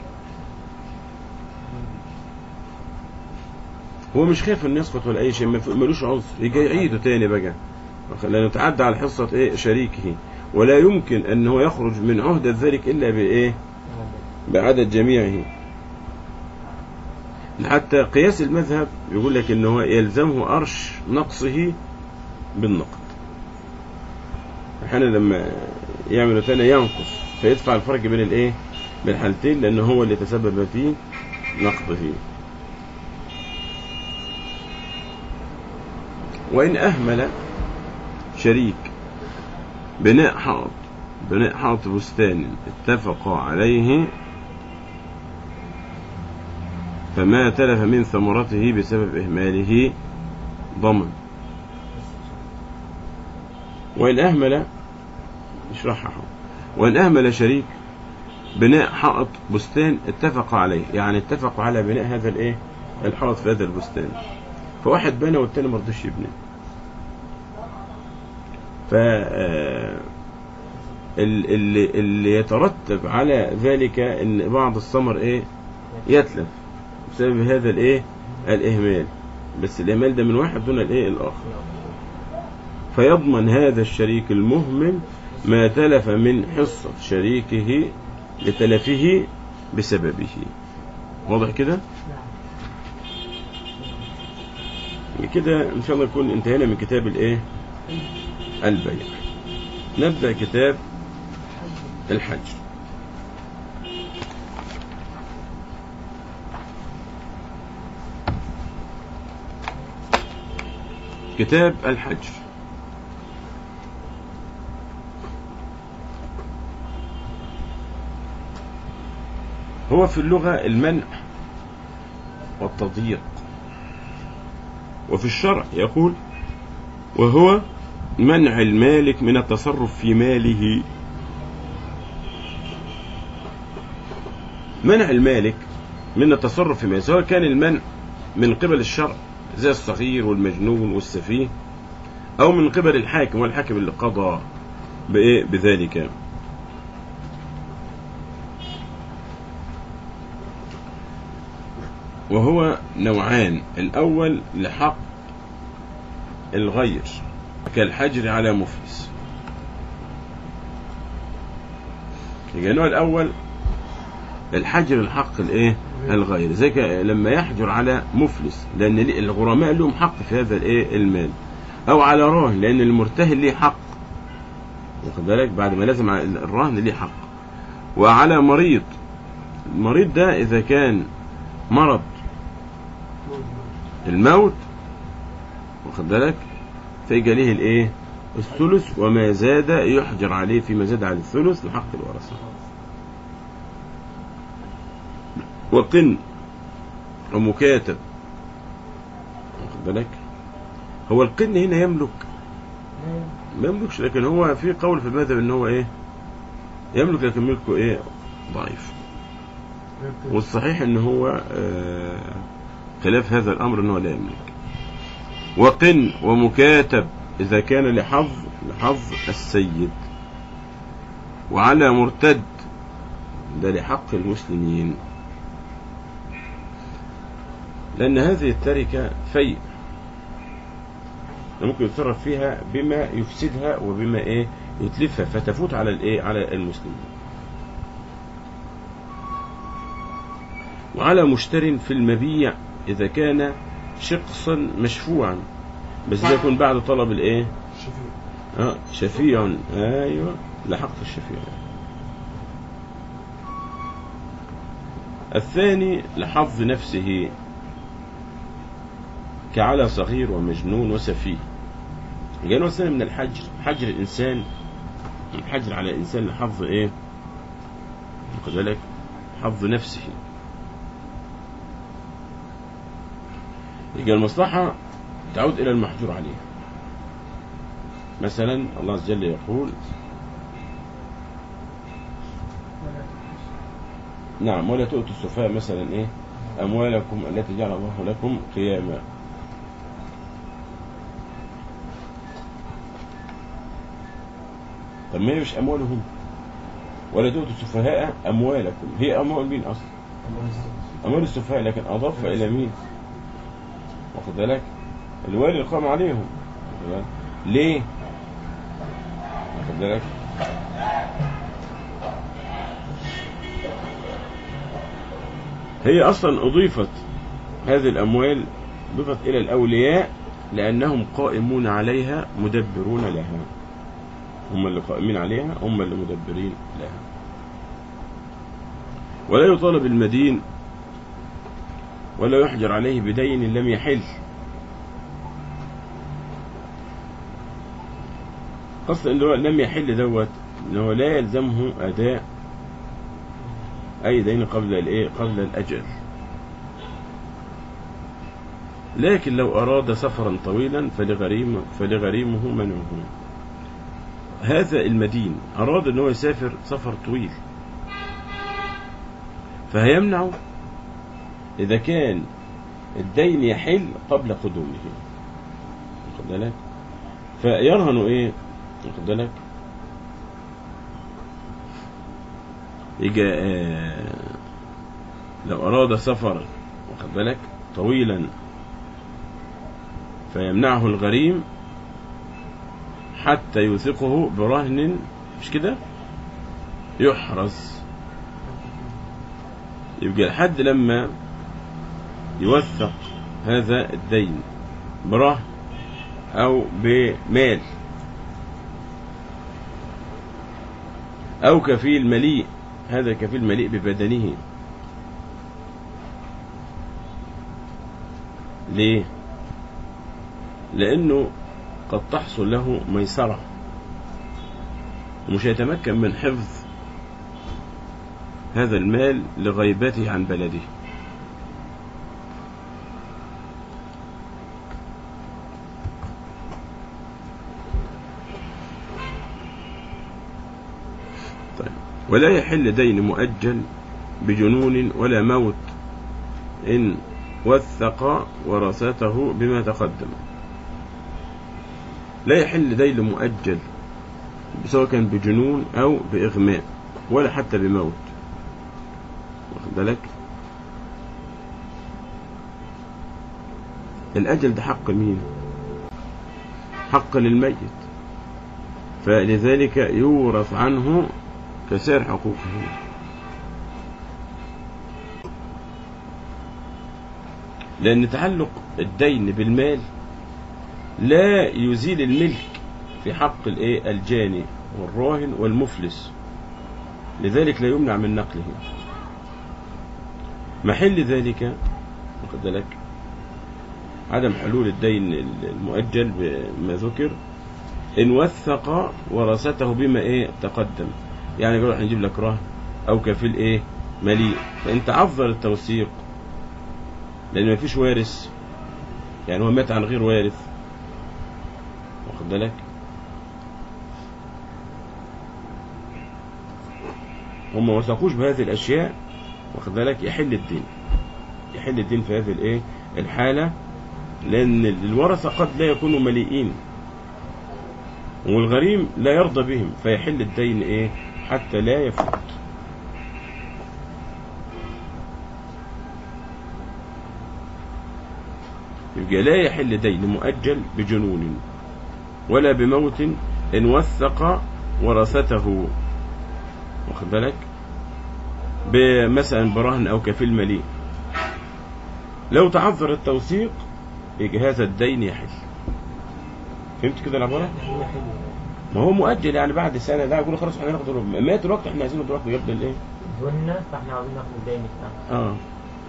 هو مش خايف ان يسقط ولا اي شيء ما في- ملوش عذر يجي يعيده تاني بقى واخد- لانه تعدى على حصه ايه شريكه ولا يمكن ان هو يخرج من عهده ذلك الا بايه بعدد جميعه حتى قياس المذهب يقول لك ان هو يلزمه ارش نقصه بالنقد احيانا لما يعمل تاني ينقص فيدفع الفرق بين الايه بين الحالتين لان هو اللي تسبب في نقضه وان اهمل شريك بناء حائط بناء حائط بستان اتفق عليه فما تلف من ثمرته بسبب إهماله ضمن وإن أهمل اشرحها وإن أهمل شريك بناء حائط بستان اتفق عليه يعني اتفقوا على بناء هذا الايه الحائط في هذا البستان فواحد بنى والتاني ما رضيش يبني ف آه، ال- اللي, اللي يترتب على ذلك ان بعض الثمر ايه يتلف بسبب هذا الايه الاهمال بس الاهمال ده من واحد دون الايه الاخر فيضمن هذا الشريك المهمل ما تلف من حصة شريكه لتلفه بسببه واضح كده كده ان شاء الله نكون انتهينا من كتاب الايه البيع نبدأ كتاب الحج كتاب الحج هو في اللغة المنع والتضييق وفي الشرع يقول وهو منع المالك من التصرف في ماله منع المالك من التصرف في ماله سواء كان المنع من قبل الشرع زي الصغير والمجنون والسفيه أو من قبل الحاكم والحاكم اللي قضى بإيه بذلك وهو نوعان الأول لحق الغير كالحجر على مفلس يبقى النوع الأول الحجر الحق الايه الغير زي ك- لما يحجر على مفلس لأن ليه- الغرماء لهم حق في هذا الايه المال أو على راهن لأن المرتهن ليه حق واخد بالك بعد ما لازم على الرهن ليه حق وعلى مريض المريض ده إذا كان مرض الموت واخد بالك فيجي عليه الايه الثلث وما زاد يحجر عليه فيما زاد على الثلث لحق الورثه وقن ومكاتب واخد بالك هو القن هنا يملك ما يملكش لكن هو في قول في المذهب ان هو ايه يملك لكن ملكه ايه ضعيف والصحيح ان هو آه، خلاف هذا الامر انه لا يملك وقن ومكاتب اذا كان لحظ لحظ السيد وعلى مرتد ده لحق المسلمين لان هذه التركه فيء ممكن يتصرف فيها بما يفسدها وبما ايه يتلفها فتفوت على الايه على المسلمين وعلى مشتر في المبيع إذا كان شخصا مشفوعا بس ده يكون بعد طلب الايه شفيع اه شفيع ايوه لحق الشفيع الثاني لحظ نفسه كعلى صغير ومجنون وسفيه جاء الثاني من الحجر حجر الإنسان الحجر على الإنسان لحظ إيه واخد بالك حظ نفسه يبقى المصلحة تعود إلى المحجور عليه مثلا الله عز وجل يقول نعم ولا تؤتوا السفهاء مثلا ايه اموالكم التي جعل الله لكم قياما طب ما هي مش اموالهم ولا تؤتوا السفهاء اموالكم هي اموال مين اصلا اموال السفهاء لكن اضاف الى مين واخد بالك الوالي القام عليهم واخد بالك؟ ليه واخد بالك هي أصلا أضيفت هذه الأموال أضيفت إلى الأولياء لأنهم قائمون عليها مدبرون لها هم اللي قائمين عليها هم اللي مدبرين لها ولا يطالب المدين ولا يحجر عليه بدين لم يحل قصد ان هو لم يحل دوت ان هو لا يلزمه اداء اي دين قبل الايه قبل الاجل لكن لو اراد سفرا طويلا فلغريم فلغريمه منعه هذا المدين اراد ان هو يسافر سفر طويل فهيمنعه اذا كان الدين يحل قبل قدومه واخد بالك فيرهن ايه واخد بالك يجي آه، لو أراد سفر واخد بالك طويلا فيمنعه الغريم حتى يوثقه برهن مش كده يحرز يبقى لحد لما يوثق هذا الدين برهن أو بمال أو كفيل مليء هذا كفيل مليء ببدنه ليه لأنه قد تحصل له ميسرة ومش هيتمكن من حفظ هذا المال لغيبته عن بلده طيب ولا يحل دين مؤجل بجنون ولا موت إن وثق ورثته بما تقدم لا يحل دين مؤجل سواء كان بجنون أو بإغماء ولا حتى بموت واخد بالك الأجل ده حق مين حق للميت فلذلك يورث عنه كسائر حقوقه لأن تعلق الدين بالمال لا يزيل الملك في حق الايه الجاني والراهن والمفلس لذلك لا يمنع من نقله محل ذلك واخد بالك عدم حلول الدين المؤجل بما ذكر إن وثق ورثته بما إيه تقدم يعني يقول احنا نجيب لك رهن أو كفيل إيه مليء فأنت عذر التوثيق لأن ما فيش وارث يعني هو مات عن غير وارث واخد بالك هم ما وثقوش بهذه الأشياء واخد بالك يحل الدين يحل الدين في هذه الإيه الحالة لأن الورثة قد لا يكونوا مليئين والغريم لا يرضى بهم فيحل الدين إيه حتى لا يفوت يبقى لا يحل دين مؤجل بجنون ولا بموت إن وثق ورثته واخد بالك بمثلا برهن أو كفيل مليء لو تعذر التوثيق يجي هذا الدين يحل فهمت كده العبارة؟ ما هو مؤجل يعني بعد سنة ده يقول خلاص احنا ناخد مات الوقت احنا عايزين الوقت قبل الايه؟ دهنا فاحنا عاوزين ناخد الدين بتاعنا اه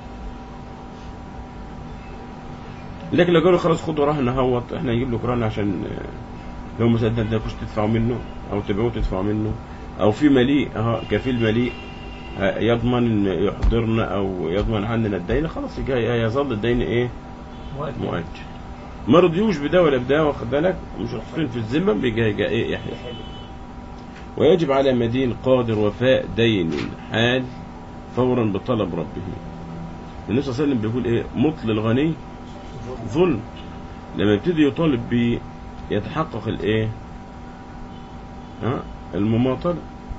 لكن لو قالوا خلاص خدوا رهن اهوت احنا نجيب لك رهن عشان آه، لو مثلا ده تكونش تدفعوا منه او تبيعوه تدفعوا منه او في مليء اه كفيل مليء آه، يضمن إن يحضرنا او يضمن عننا الدين خلاص يجي- يظل الدين ايه مؤجل مؤجل ما رضيوش بده ولا بده واخد بالك مش محطوطين في الذمه بيجي يجي ايه يحيى يحل ويجب على مدين قادر وفاء دين حال فورا بطلب ربه النبي صلى الله عليه وسلم بيقول ايه مطل الغني ظلم لما يبتدي يطالب بيه يتحقق الايه ها المماطلة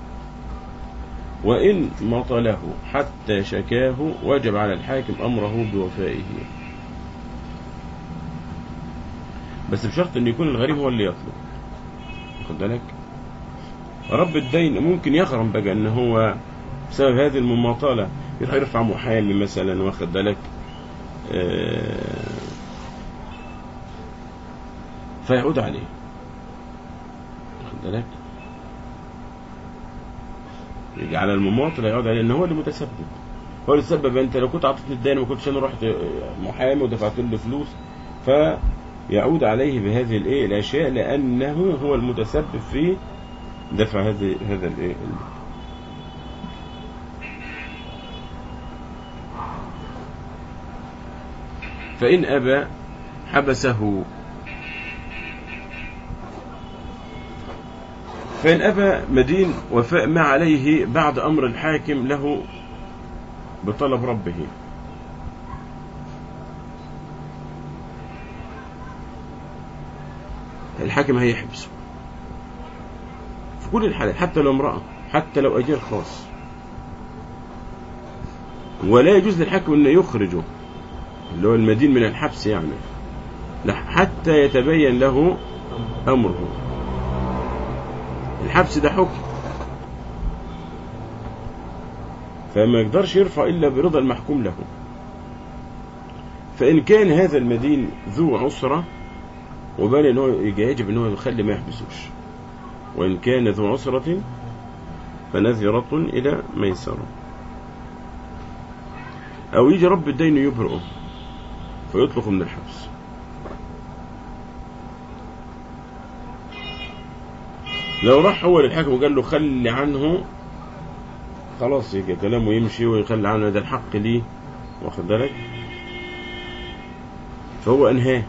وإن مطله حتى شكاه وجب على الحاكم أمره بوفائه بس بشرط أن يكون الغريب هو اللي يطلب واخد بالك رب الدين ممكن يغرم بقى ان هو بسبب هذه المماطلة يروح يرفع محامي مثلا واخد بالك آه، فيعود عليه واخد بالك يجي على المماطل يعود عليه ان هو اللي متسبب هو اللي تسبب انت لو كنت عطيتني الدين وما كنتش انا رحت محامي ودفعت له فلوس فيعود عليه بهذه الايه الاشياء لانه هو المتسبب في دفع هذه هذا الايه فإن أبى حبسه فإن أبى مدين وفاء ما عليه بعد أمر الحاكم له بطلب ربه الحاكم هيحبسه في كل الحالات حتى لو امرأة حتى لو أجير خاص ولا يجوز للحاكم أنه يخرجه اللي هو المدين من الحبس يعني لا حتى يتبين له أمره الحبس ده حكم فما يقدرش يرفع إلا برضا المحكوم له فإن كان هذا المدين ذو عسرة وبان ان هو يجب ان هو يخلي ما يحبسوش وإن كان ذو عسرة فنذرة إلى ميسرة أو يجي رب الدين يبرئه فيطلق من الحبس لو راح هو للحاكم وقال له خلي عنه خلاص يجي كلامه يمشي ويخلي عنه ده الحق ليه واخد بالك فهو انهاه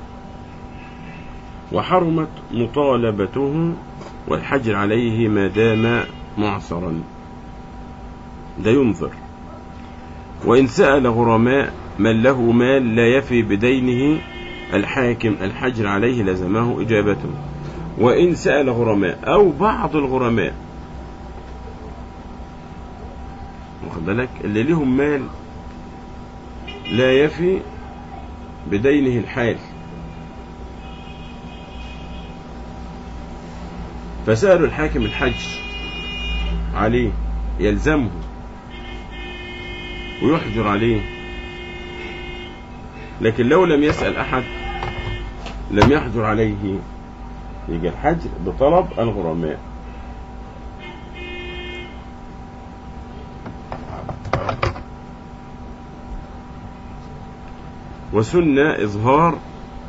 وحرمت مطالبته والحجر عليه ما دام معصرا ده ينظر وإن سأل غرماء من له مال لا يفي بدينه الحاكم الحجر عليه لزمه إجابته وإن سأل غرماء أو بعض الغرماء واخد بالك اللي لهم مال لا يفي بدينه الحال فسألوا الحاكم الحجر عليه يلزمه ويحجر عليه لكن لو لم يسأل أحد لم يحجر عليه يجي الحجر بطلب الغرماء وسن إظهار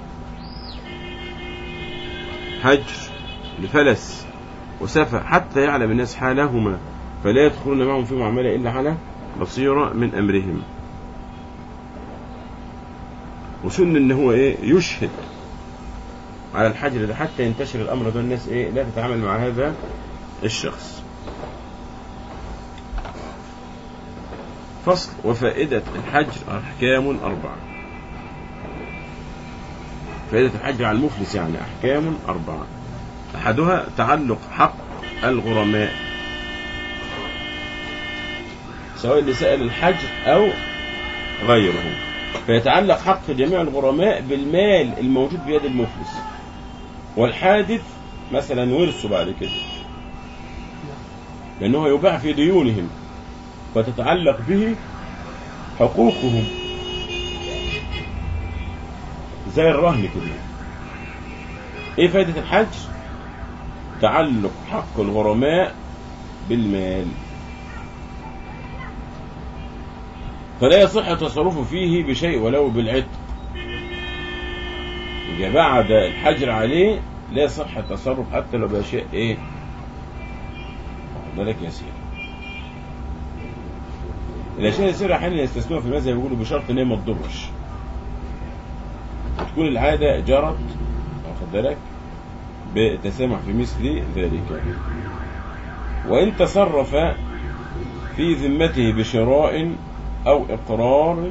حجر لفلس وسفة حتى يعلم الناس حالهما فلا يدخلون معهم في معاملة إلا على بصيرة من أمرهم وسن إن هو إيه يشهد على الحجر ده حتى ينتشر الأمر ده الناس إيه لا تتعامل مع هذا الشخص فصل وفائدة الحجر أحكام أربعة فائدة الحجر على المفلس يعني أحكام أربعة أحدها تعلق حق الغرماء سواء اللي سأل الحجر أو غيره فيتعلق حق جميع الغرماء بالمال الموجود بيد المفلس والحادث مثلا ورثه بعد كده لأنه يباع في ديونهم فتتعلق به حقوقهم زي الرهن كده ايه فائدة الحج تعلق حق الغرماء بالمال فلا يصح التصرف فيه بشيء ولو بالعتق يبقى بعد الحجر عليه لا يصح التصرف حتى لو بشيء ايه واخد بالك يسير الاشياء اليسيرة احيانا يستثنوها في المذهب يقولوا بشرط ان هي ما تضرش وتكون العادة جرت واخد بالك بتسامح في مثل ذلك وإن تصرف في ذمته بشراء أو إقرار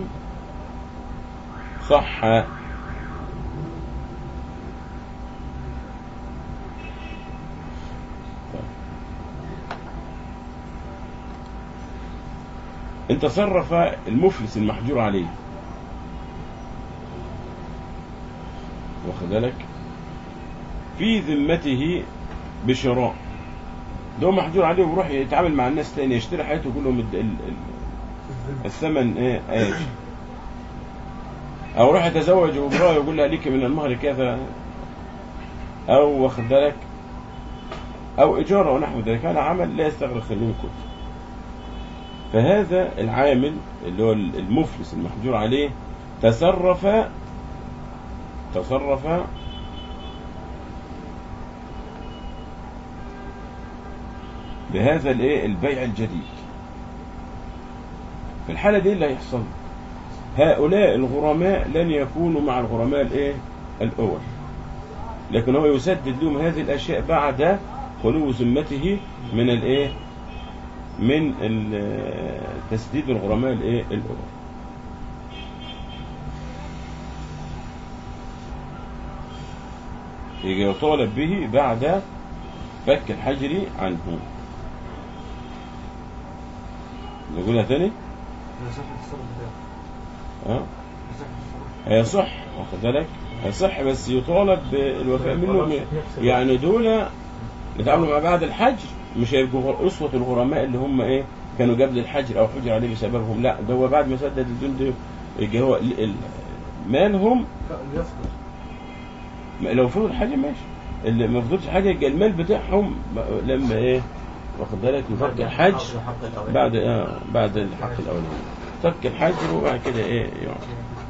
صح إن تصرف المفلس المحجور عليه واخد بالك في ذمته بشراء ده هو محجور عليه ويروح يتعامل مع الناس تاني يشتري حياته يقول لهم ال- ال- ال- الثمن ايه ايش او يروح يتزوج وامراه يقول لها ليك من المهر كذا او واخد بالك او اجاره ونحو ذلك هذا عمل لا يستغرق منكم فهذا العامل اللي هو المفلس المحجور عليه تصرف تصرف بهذا الايه البيع الجديد في الحالة دي اللي هيحصل هؤلاء الغرماء لن يكونوا مع الغرماء الايه الاول لكن هو يسدد لهم هذه الاشياء بعد خلو ذمته من الايه من ال- تسديد الغرماء الايه الاول يجي يطالب به بعد فك الحجر عنه نقولها تاني اه هيصح واخد بالك هيصح بس يطالب بالوفاء منه يعني دول يتعاملوا مع بعد الحجر مش هيبقوا أسوة الغرماء اللي هم ايه كانوا قبل الحجر او حجر عليه بسببهم لا ده هو بعد ما سدد الدين ده يجي هو ال- ال- مالهم ما- لو فرض حاجه ماشي اللي ما فرضش حاجه يبقى المال بتاعهم ب- لما ايه واخد بالك يفك الحج بعد آه بعد الحق الاولاني فك الحجر وبعد كده ايه يقعد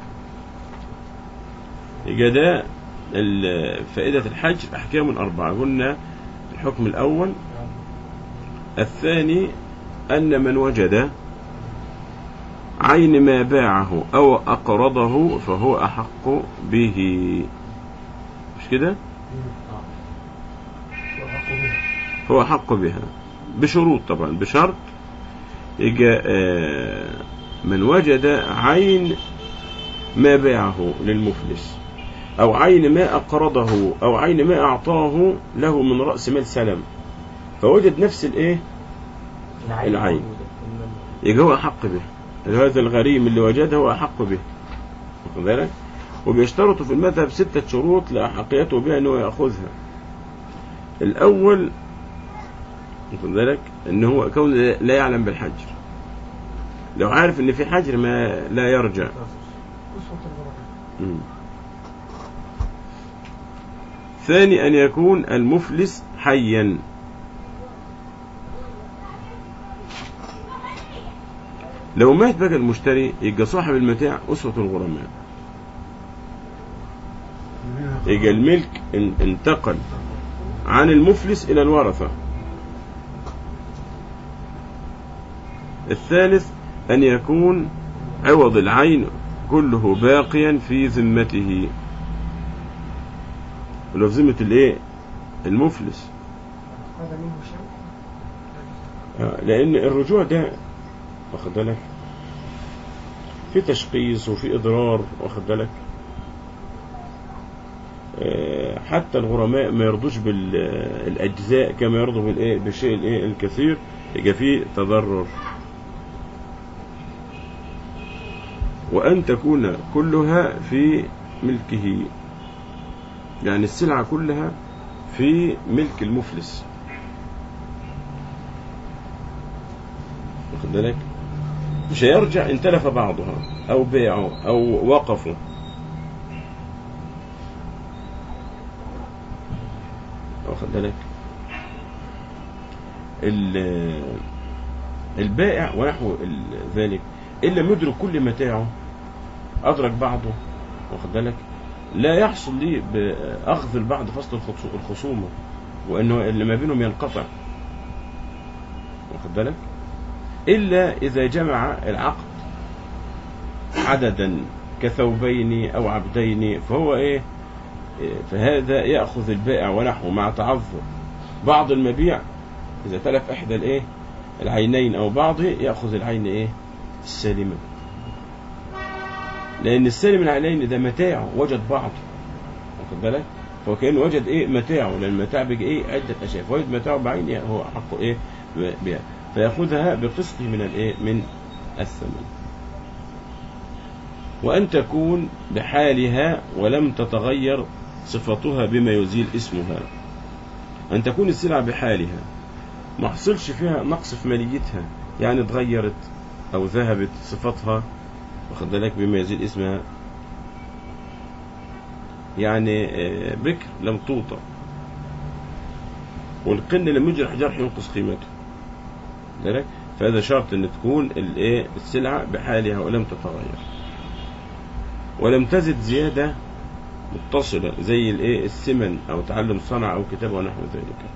يبقى ده ال- فائدة الحج أحكام أربعة قلنا الحكم الأول الثاني أن من وجد عين ما باعه أو أقرضه فهو أحق به مش كده هو أحق بها بشروط طبعا بشرط يجا آه، من وجد عين ما باعه للمفلس أو عين ما أقرضه أو عين ما أعطاه له من رأس مال سلم فوجد نفس الإيه العين. يبقى هو أحق به هذا الغريم اللي وجده هو أحق به واخد بالك وبيشترطوا في المذهب ستة شروط لأحقيته بها أنه يأخذها الأول واخد بالك ان هو كون لا يعلم بالحجر لو عارف ان في حجر ما لا يرجع أسوة الغرباء مم. ثاني أن يكون المفلس حيا لو مات بقى المشتري يبقى صاحب المتاع أسوة الغرماء يبقى الملك ان- انتقل عن المفلس إلى الورثة الثالث أن يكون عوض العين كله باقيا في ذمته ولو في ذمة الايه المفلس هذا منه شيء آه، لأن الرجوع ده واخد بالك في تشخيص وفي إضرار واخد بالك آه، حتى الغرماء ما يرضوش بالأجزاء كما يرضوا بالإيه بالشيء الإيه الكثير يبقى فيه تضرر وأن تكون كلها في ملكه يعني السلعة كلها في ملك المفلس واخد بالك مش هيرجع ان تلف بعضها او بيعه او وقفوا واخد بالك ال- البائع ونحو ال- ذلك ان لم يدرك كل متاعه ادرك بعضه واخد بالك لا يحصل لي باخذ البعض فصل الخصو- الخصومه وانه اللي ما بينهم ينقطع واخد بالك إلا إذا جمع العقد عددا كثوبين أو عبدين فهو إيه إيه، فهذا يأخذ البائع ونحوه مع تعذر بعض المبيع إذا تلف إحدى الإيه العينين أو بعضه يأخذ العين إيه السالمة لأن السالم العينين ده متاعه وجد بعضه واخد بالك فهو كأنه وجد إيه متاعه لأن المتاع بيجي إيه عدة أشياء فوجد متاعه بعينه هو حقه إيه بيع فيأخذها بقسطه من الإيه من الثمن وأن تكون بحالها ولم تتغير صفتها بما يزيل اسمها أن تكون السلعة بحالها ما حصلش فيها نقص في ماليتها يعني اتغيرت أو ذهبت صفتها واخد بالك بما يزيل اسمها يعني آه، بكر لم توطى والقن لم يجرح جرح ينقص قيمته ذلك فهذا شرط ان تكون الايه السلعه بحالها ولم تتغير ولم تزد زياده متصله زي الايه السمن او تعلم صنع او كتابه ونحو ذلك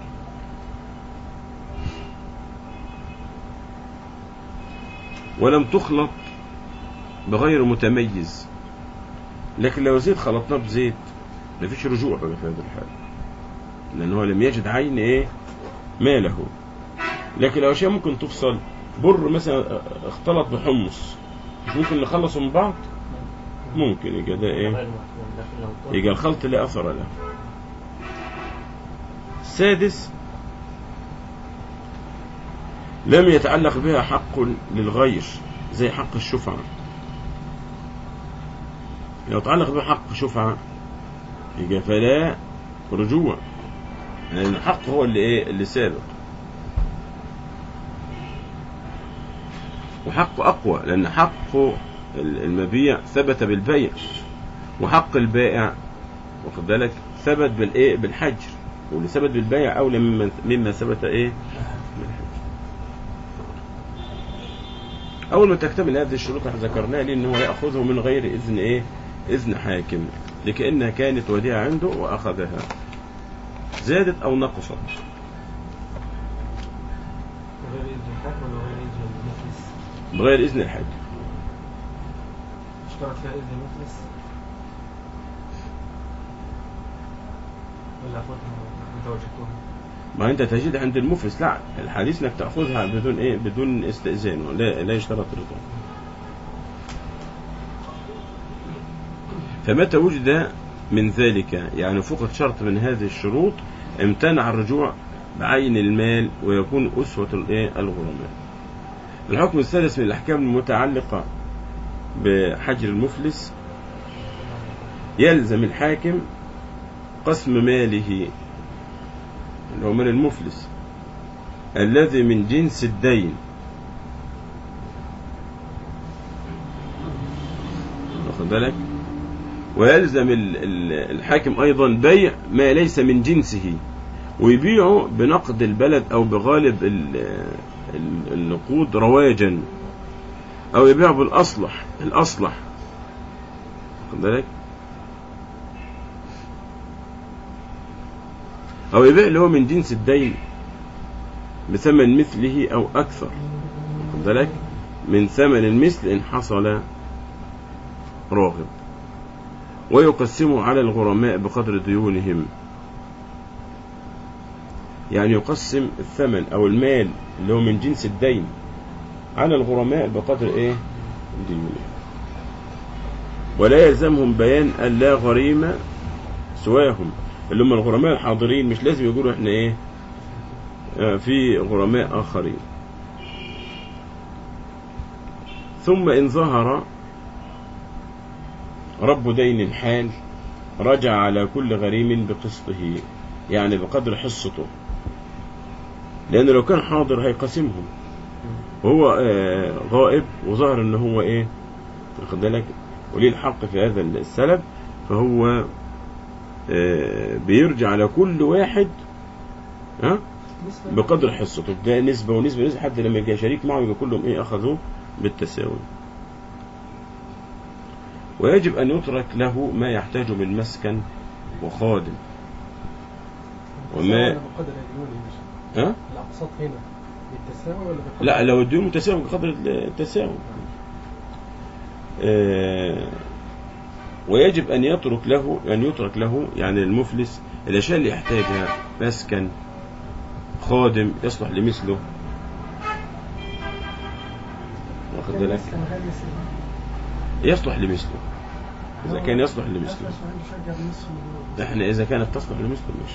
ولم تخلط بغير متميز لكن لو زيت خلطناه بزيت مفيش رجوع بقى في هذه الحال لان هو لم يجد عين ايه ماله لكن لو اشياء ممكن تفصل بر مثلا اختلط بحمص مش ممكن نخلصه من بعض ممكن يبقى ده ايه غير مفهوم لكن لو طلب يبقى الخلط لا اثر له السادس لم يتعلق بها حق للغير زي حق الشفعة لو تعلق بها حق شفعة يبقى فلا رجوع لأن الحق هو اللي ايه اللي سابق وحق أقوى لأن حق المبيع ثبت بالبيع وحق البائع واخد بالك ثبت بالايه بالحجر واللي ثبت بالبيع اولى مما مما ثبت ايه بالحجر اول ما تكتمل هذه الشروط احنا ذكرناها ليه ان هو ياخذه من غير اذن ايه اذن حاكم لكانها كانت وديعه عنده واخذها زادت او نقصت غير إذن الحاكم ولا غير إذن المفلس بغير اذن الحاكم اشترط فيها إذن المفلس ولا أخذها أنت وجدتها ما انت تجد عند المفلس لا الحديث انك تاخذها بدون ايه بدون استئذان لا لا يشترط رضا فمتى وجد من ذلك يعني فقد شرط من هذه الشروط امتنع الرجوع بعين المال ويكون أسوة الايه الغرماء الحكم الثالث من الأحكام المتعلقة بحجر المفلس يلزم الحاكم قسم ماله اللي هو من المفلس الذي من جنس الدين واخد بالك ويلزم ال- ال- الحاكم أيضا بيع ما ليس من جنسه ويبيعه بنقد البلد أو بغالب ال- ال- النقود رواجا أو يبيعه بالأصلح الأصلح واخد بالك أو يبيع اللي هو من جنس الدين بثمن مثله أو أكثر واخد بالك من ثمن المثل إن حصل راغب ويقسمه على الغرماء بقدر ديونهم يعني يقسم الثمن أو المال اللي هو من جنس الدين على الغرماء بقدر إيه ديونهم ولا يلزمهم بيان أن لا غريم سواهم اللي هم الغرماء الحاضرين مش لازم يقولوا احنا ايه آه، في غرماء آخرين ثم إن ظهر رب دين حال رجع على كل غريم بقسطه يعني بقدر حصته لأن لو كان حاضر هيقسمهم وهو آه، غائب وظهر ان هو ايه واخد بالك وليه الحق في هذا السلب فهو آه، بيرجع على كل واحد ها بقدر حصته ده نسبة ونسبة ونسبة حتى لما يجي شريك معه يبقى كلهم ايه اخذوه بالتساوي ويجب ان يترك له ما يحتاج من مسكن وخادم وما بقدر الديون مش ها الاقساط هنا بالتساوي ولا بقدر لا لو الديون متساوي بقدر التساوي آه، ويجب أن يترك له أن يترك له يعني المفلس الأشياء اللي يحتاجها مسكن خادم يصلح لمثله واخد بالك كان غالي سنة. يصلح لمثله إذا كان يصلح لمثله أسمع عنده شجر نصف مليون احنا إذا كانت تصلح لمثله ماشي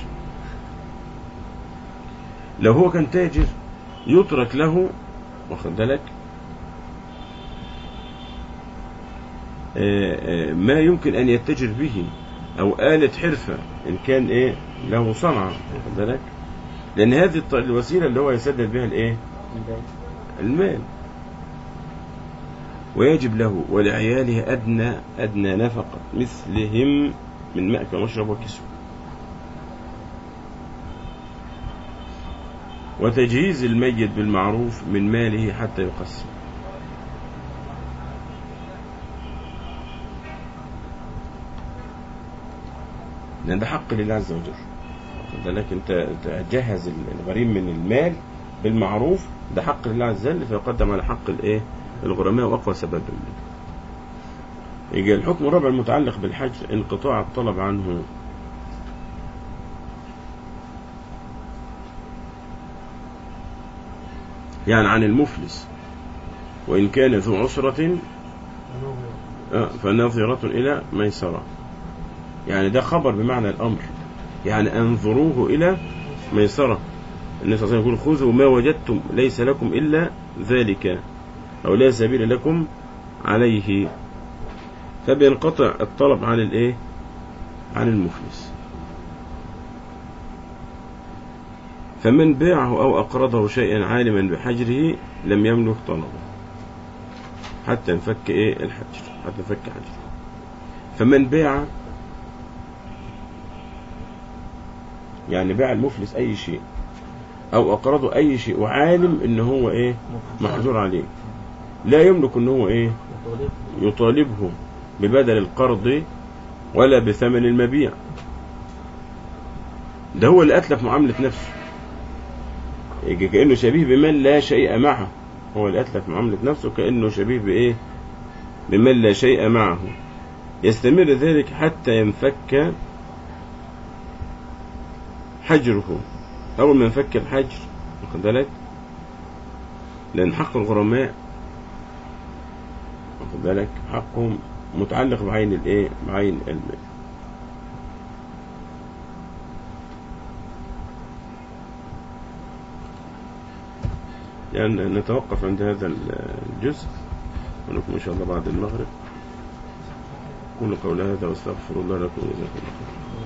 لو هو كان تاجر يترك له واخد بالك آه، آه، ما يمكن أن يتجر به أو آلة حرفة إن كان إيه له صنعة واخد بالك لأن هذه الط- الوسيلة اللي هو يسدد بها الإيه البيع. المال ويجب له ولعياله أدنى أدنى نفقة مثلهم من مأكل ومشرب وكسوة وتجهيز الميت بالمعروف من ماله حتى يقسم لأن ده حق لله عز وجل واخد بالك انت أنت تجهز الغريم من المال بالمعروف ده حق لله عز وجل فيقدم على حق الايه الغرماء واقوى سبب منه يجي الحكم الرابع المتعلق بالحجر انقطاع الطلب عنه يعني عن المفلس وإن كان ذو عسرة آه، فناظرة إلى ميسرة يعني ده خبر بمعنى الأمر يعني أنظروه إلى ميسرة النبي صلى الله عليه وسلم يقول خذوا ما وجدتم ليس لكم إلا ذلك أو لا سبيل لكم عليه فبينقطع الطلب عن الإيه عن المفلس فمن باعه أو أقرضه شيئا عالما بحجره لم يملك طلبه حتى ينفك إيه الحجر حتى ينفك حجره فمن باع يعني باع المفلس أي شيء أو أقرضه أي شيء وعالم إن هو إيه محجور عليه لا يملك إن هو إيه يطالب يطالبه ببدل القرض ولا بثمن المبيع ده هو اللي أتلف معاملة نفسه يجي كأنه شبيه بمن لا شيء معه هو اللي أتلف معاملة نفسه كأنه شبيه بإيه بمن لا شيء معه يستمر ذلك حتى ينفك حجره أول ما ينفك الحجر واخد بالك لأن حق الغرماء واخد بالك حقهم متعلق بعين الايه بعين المال يعني نتوقف عند هذا الجزء ونكمل ان شاء الله بعد المغرب أقول قول هذا وأستغفر الله لكم وجزاكم الله خيرا